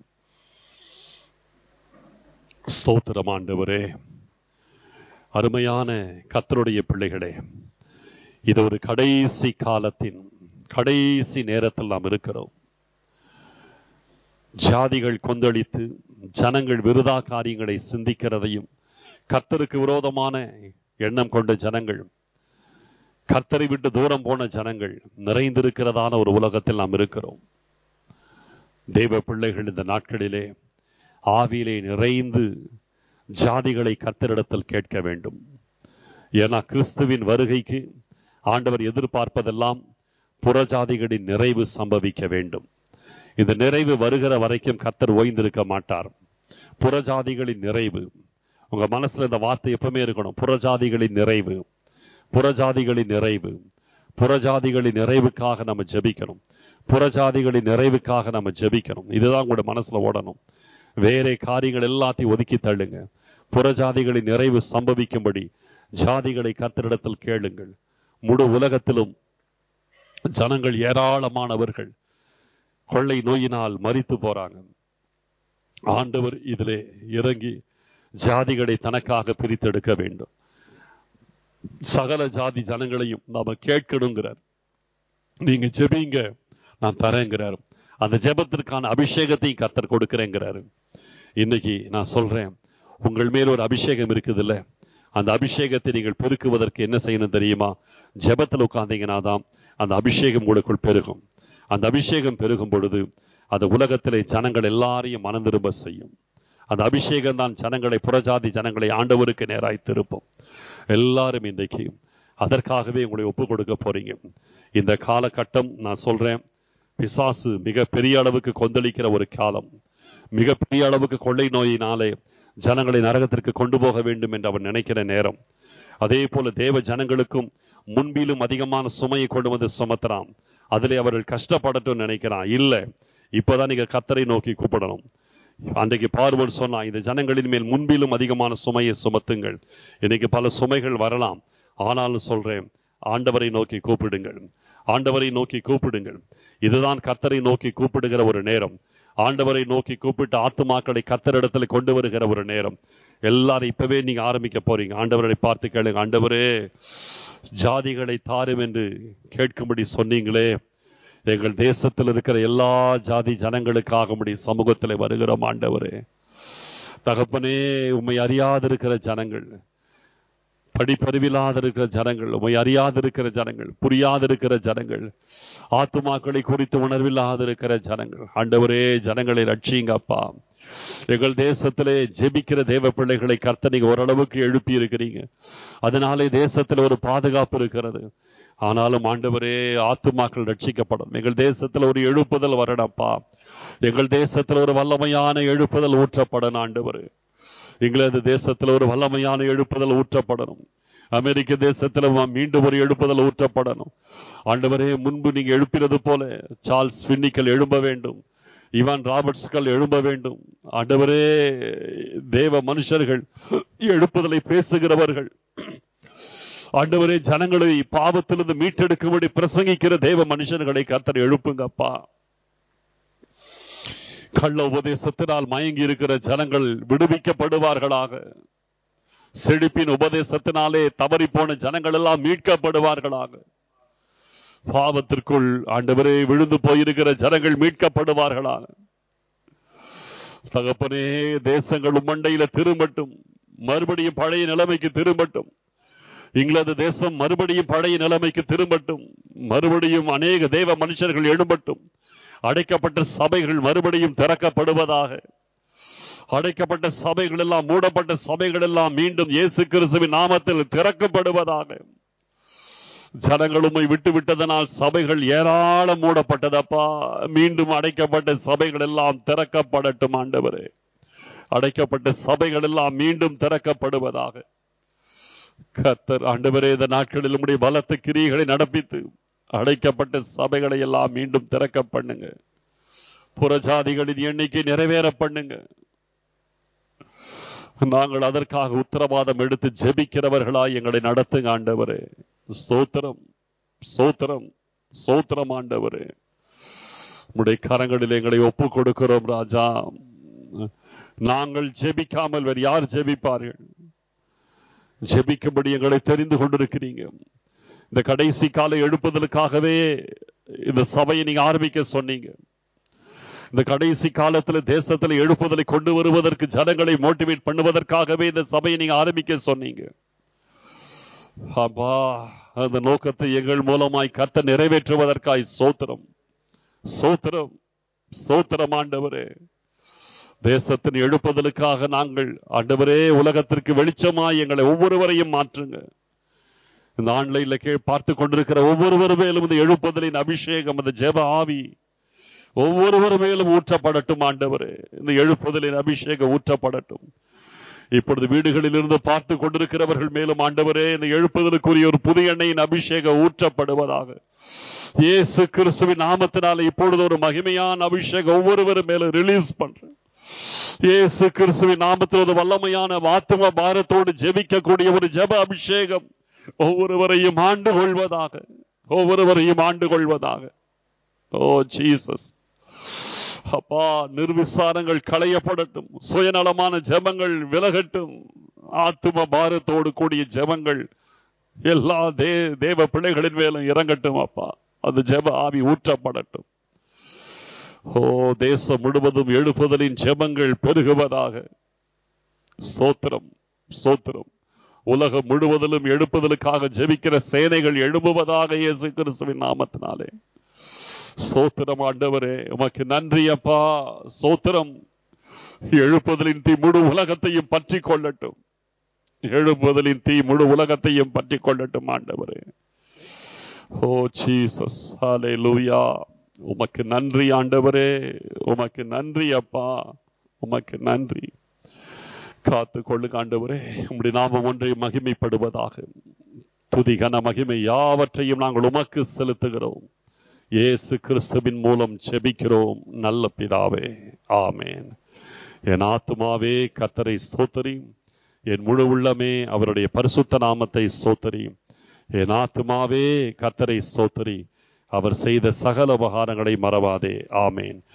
ஸ்தோத்திரம் ஆண்டவரே அருமையான கத்தருடைய பிள்ளைகளே இது ஒரு கடைசி காலத்தின் கடைசி நேரத்தில் நாம் இருக்கிறோம் ஜாதிகள் கொந்தளித்து ஜனங்கள் விருதா காரியங்களை சிந்திக்கிறதையும் கர்த்தருக்கு விரோதமான எண்ணம் கொண்ட ஜனங்கள் கர்த்தரை விட்டு தூரம் போன ஜனங்கள் நிறைந்திருக்கிறதான ஒரு உலகத்தில் நாம் இருக்கிறோம் தெய்வ பிள்ளைகள் இந்த நாட்களிலே ஆவியிலே நிறைந்து ஜாதிகளை கர்த்தரிடத்தில் கேட்க வேண்டும் ஏன்னா கிறிஸ்துவின் வருகைக்கு ஆண்டவர் எதிர்பார்ப்பதெல்லாம் புறஜாதிகளின் நிறைவு சம்பவிக்க வேண்டும் இந்த நிறைவு வருகிற வரைக்கும் கர்த்தர் ஓய்ந்திருக்க மாட்டார் புறஜாதிகளின் நிறைவு உங்க மனசுல இந்த வார்த்தை எப்பவுமே இருக்கணும் புறஜாதிகளின் நிறைவு புறஜாதிகளின் நிறைவு புறஜாதிகளின் நிறைவுக்காக நம்ம ஜெபிக்கணும் புறஜாதிகளின் நிறைவுக்காக நம்ம ஜெபிக்கணும் இதுதான் உங்களோட மனசுல ஓடணும் வேற காரியங்கள் எல்லாத்தையும் ஒதுக்கி தள்ளுங்க புறஜாதிகளின் நிறைவு சம்பவிக்கும்படி ஜாதிகளை கர்த்தரிடத்தில் கேளுங்கள் முழு உலகத்திலும் ஜனங்கள் ஏராளமானவர்கள் கொள்ளை நோயினால் மறித்து போறாங்க ஆண்டவர் இதிலே இறங்கி ஜாதிகளை தனக்காக பிரித்தெடுக்க வேண்டும் சகல ஜாதி ஜனங்களையும் நாம கேட்கணுங்கிறார் நீங்க ஜெபிங்க நான் தரேங்கிறார் அந்த ஜெபத்திற்கான அபிஷேகத்தையும் கர்த்தர் கொடுக்கிறேங்கிறாரு இன்னைக்கு நான் சொல்றேன் உங்கள் மேல் ஒரு அபிஷேகம் இருக்குது இல்ல அந்த அபிஷேகத்தை நீங்கள் பெருக்குவதற்கு என்ன செய்யணும் தெரியுமா ஜெபத்தில் உட்கார்ந்தீங்கன்னா தான் அந்த அபிஷேகம் உங்களுக்குள் பெருகும் அந்த அபிஷேகம் பெருகும் பொழுது அந்த உலகத்திலே ஜனங்கள் எல்லாரையும் மனம் திரும்ப செய்யும் அந்த அபிஷேகம் தான் ஜனங்களை புறஜாதி ஜனங்களை ஆண்டவருக்கு நேராய் திருப்பும் எல்லாரும் இன்றைக்கு அதற்காகவே உங்களை ஒப்பு கொடுக்க போறீங்க இந்த காலகட்டம் நான் சொல்றேன் பிசாசு மிக பெரிய அளவுக்கு கொந்தளிக்கிற ஒரு காலம் மிக பெரிய அளவுக்கு கொள்ளை நோயினாலே ஜனங்களை நரகத்திற்கு கொண்டு போக வேண்டும் என்று அவன் நினைக்கிற நேரம் அதே போல தேவ ஜனங்களுக்கும் முன்பிலும் அதிகமான சுமையை கொண்டு வந்து சுமத்துறான் அதிலே அவர்கள் கஷ்டப்படட்டும் நினைக்கிறான் இல்ல இப்பதான் நீங்க கத்தரை நோக்கி கூப்பிடணும் அன்றைக்கு பார்வன் சொன்னா இந்த ஜனங்களின் மேல் முன்பிலும் அதிகமான சுமையை சுமத்துங்கள் இன்னைக்கு பல சுமைகள் வரலாம் ஆனாலும் சொல்றேன் ஆண்டவரை நோக்கி கூப்பிடுங்கள் ஆண்டவரை நோக்கி கூப்பிடுங்கள் இதுதான் கத்தரை நோக்கி கூப்பிடுகிற ஒரு நேரம் ஆண்டவரை நோக்கி கூப்பிட்டு ஆத்துமாக்களை கத்தரிடத்தில் கொண்டு வருகிற ஒரு நேரம் எல்லாரும் இப்பவே நீங்க ஆரம்பிக்க போறீங்க ஆண்டவரை பார்த்து கேளுங்க ஆண்டவரே ஜாதிகளை தாரும் என்று கேட்கும்படி சொன்னீங்களே எங்கள் தேசத்தில் இருக்கிற எல்லா ஜாதி ஜனங்களுக்காக உம்முடைய சமூகத்தில் வருகிறோம் ஆண்டவரே தகப்பனே உம்மை அறியாதிருக்கிற ஜனங்கள் படிப்பறிவில்லாத இருக்கிற ஜனங்கள் உண்மை அறியாதிருக்கிற ஜனங்கள் புரியாதிருக்கிற ஜனங்கள் ஆத்துமாக்களை குறித்து உணர்வில்லாத இருக்கிற ஜனங்கள் ஆண்டவரே ஜனங்களை ரட்சிங்க அப்பா எங்கள் தேசத்திலே ஜெபிக்கிற தேவ பிள்ளைகளை கர்த்த நீங்க ஓரளவுக்கு எழுப்பி இருக்கிறீங்க அதனாலே தேசத்தில் ஒரு பாதுகாப்பு இருக்கிறது ஆனாலும் ஆண்டவரே ஆத்துமாக்கள் ரட்சிக்கப்படும் எங்கள் தேசத்துல ஒரு எழுப்புதல் வரணும்ப்பா எங்கள் தேசத்துல ஒரு வல்லமையான எழுப்புதல் ஊற்றப்படணும் ஆண்டவரே இங்கிலாந்து தேசத்துல ஒரு வல்லமையான எழுப்புதல் ஊற்றப்படணும் அமெரிக்க தேசத்துல மீண்டும் ஒரு எழுப்புதல் ஊற்றப்படணும் ஆண்டவரே முன்பு நீங்க எழுப்பினது போல சார்ல்ஸ் பின்னிக்கல் எழும்ப வேண்டும் இவான் ராபர்ட்ஸ்கள் எழும்ப வேண்டும் ஆண்டவரே தேவ மனுஷர்கள் எழுப்புதலை பேசுகிறவர்கள் ஆண்டவரே ஜனங்களை பாவத்திலிருந்து மீட்டெடுக்கும்படி பிரசங்கிக்கிற தேவ மனுஷர்களை கத்தர் எழுப்புங்கப்பா கள்ள உபதேசத்தினால் மயங்கி இருக்கிற ஜனங்கள் விடுவிக்கப்படுவார்களாக செழிப்பின் உபதேசத்தினாலே தவறி போன ஜனங்கள் எல்லாம் மீட்கப்படுவார்களாக பாவத்திற்குள் ஆண்டவரே விழுந்து போயிருக்கிற ஜனங்கள் மீட்கப்படுவார்களாக தகப்பனே தேசங்கள் உம்மண்டையில திரும்பட்டும் மறுபடியும் பழைய நிலைமைக்கு திரும்பட்டும் இங்கிலாந்து தேசம் மறுபடியும் பழைய நிலைமைக்கு திரும்பட்டும் மறுபடியும் அநேக தேவ மனுஷர்கள் எழும்பட்டும் அடைக்கப்பட்ட சபைகள் மறுபடியும் திறக்கப்படுவதாக அடைக்கப்பட்ட சபைகள் எல்லாம் மூடப்பட்ட சபைகள் எல்லாம் மீண்டும் இயேசு கிறிஸ்துவின் நாமத்தில் திறக்கப்படுவதாக ஜனங்கள் உண்மை விட்டு விட்டதனால் சபைகள் ஏராளம் மூடப்பட்டதப்பா மீண்டும் அடைக்கப்பட்ட சபைகள் எல்லாம் திறக்கப்படட்டும் ஆண்டவரே அடைக்கப்பட்ட சபைகள் எல்லாம் மீண்டும் திறக்கப்படுவதாக கத்தர் ஆண்டவரே இந்த நாட்களில் உடைய பலத்த கிரியைகளை நடப்பித்து அடைக்கப்பட்ட சபைகளை எல்லாம் மீண்டும் திறக்க பண்ணுங்க புறஜாதிகளின் எண்ணிக்கை நிறைவேற பண்ணுங்க நாங்கள் அதற்காக உத்தரவாதம் எடுத்து ஜெபிக்கிறவர்களாய் எங்களை நடத்துங்க ஆண்டவரே சோத்திரம் சோத்திரம் சோத்திரம் ஆண்டவரே உடைய கரங்களில் எங்களை ஒப்பு கொடுக்கிறோம் ராஜா நாங்கள் ஜெபிக்காமல் வேறு யார் ஜெபிப்பார்கள் ஜெபிக்கும்படி எங்களை தெரிந்து கொண்டிருக்கிறீங்க இந்த கடைசி கால எழுப்புதலுக்காகவே இந்த சபையை நீங்க ஆரம்பிக்க சொன்னீங்க இந்த கடைசி காலத்துல தேசத்துல எழுப்புதலை கொண்டு வருவதற்கு ஜனங்களை மோட்டிவேட் பண்ணுவதற்காகவே இந்த சபையை நீங்க ஆரம்பிக்க சொன்னீங்க அப்பா அந்த நோக்கத்தை எங்கள் மூலமாய் கத்த நிறைவேற்றுவதற்காய் சோத்திரம் சோத்திரம் சோத்திரம் ஆண்டவரே தேசத்தின் எழுப்புதலுக்காக நாங்கள் ஆண்டவரே உலகத்திற்கு வெளிச்சமாய் எங்களை ஒவ்வொருவரையும் மாற்றுங்க இந்த ஆன்லைன்ல கே பார்த்து கொண்டிருக்கிற ஒவ்வொருவர் மேலும் இந்த எழுப்புதலின் அபிஷேகம் அந்த ஜெப ஆவி ஒவ்வொருவர் மேலும் ஊற்றப்படட்டும் ஆண்டவரே இந்த எழுப்புதலின் அபிஷேகம் ஊற்றப்படட்டும் இப்பொழுது வீடுகளில் இருந்து பார்த்து கொண்டிருக்கிறவர்கள் மேலும் ஆண்டவரே இந்த எழுப்புதலுக்குரிய ஒரு புதிய எண்ணெயின் அபிஷேகம் ஊற்றப்படுவதாக இயேசு கிறிஸ்துவின் நாமத்தினால இப்பொழுது ஒரு மகிமையான அபிஷேகம் ஒவ்வொருவரும் மேலும் ரிலீஸ் பண்றேன் இயேசு கிறிஸ்துவின் நாமத்தில் ஒரு வல்லமையான வாத்துவ பாரத்தோடு ஜெபிக்கக்கூடிய ஒரு ஜெப அபிஷேகம் ஒவ்வொருவரையும் ஆண்டு கொள்வதாக ஒவ்வொருவரையும் ஆண்டு கொள்வதாக ஓ ஜீசஸ் அப்பா நிர்விசாரங்கள் களையப்படட்டும் சுயநலமான ஜெபங்கள் விலகட்டும் ஆத்தும பாரத்தோடு கூடிய ஜெபங்கள் எல்லா தே தேவ பிள்ளைகளின் மேலும் இறங்கட்டும் அப்பா அந்த ஜெப ஆவி ஊற்றப்படட்டும் ஓ தேசம் முழுவதும் எழுப்புதலின் ஜெபங்கள் பெருகுவதாக சோத்திரம் சோத்திரம் உலகம் முழுவதிலும் எழுப்புதலுக்காக ஜெபிக்கிற சேனைகள் எழும்புவதாக இயேசு கிறிஸ்துவின் நாமத்தினாலே சோத்திரம் ஆண்டவரே உமக்கு நன்றி அப்பா சோத்திரம் எழுப்புதலின் தீ முழு உலகத்தையும் பற்றி கொள்ளட்டும் எழுப்புதலின் தீ முழு உலகத்தையும் பற்றி கொள்ளட்டும் ஆண்டவரே ஓ ஜீசஸ் ஹாலே லூயா உமக்கு நன்றி ஆண்டவரே உமக்கு நன்றி அப்பா உமக்கு நன்றி காத்து கொள்ளுங்க ஆண்டவரே உம்முடைய நாமம் ஒன்றை மகிமைப்படுவதாக துதி கன மகிமை யாவற்றையும் நாங்கள் உமக்கு செலுத்துகிறோம் இயேசு கிறிஸ்துவின் மூலம் செபிக்கிறோம் நல்ல பிதாவே ஆமேன் என் ஆத்துமாவே கத்தரை சோத்தரி என் முழு உள்ளமே அவருடைய பரிசுத்த நாமத்தை சோத்தரி என் ஆத்துமாவே கத்தரை சோத்தரி அவர் செய்த சகல உபகாரங்களை மறவாதே ஆமேன்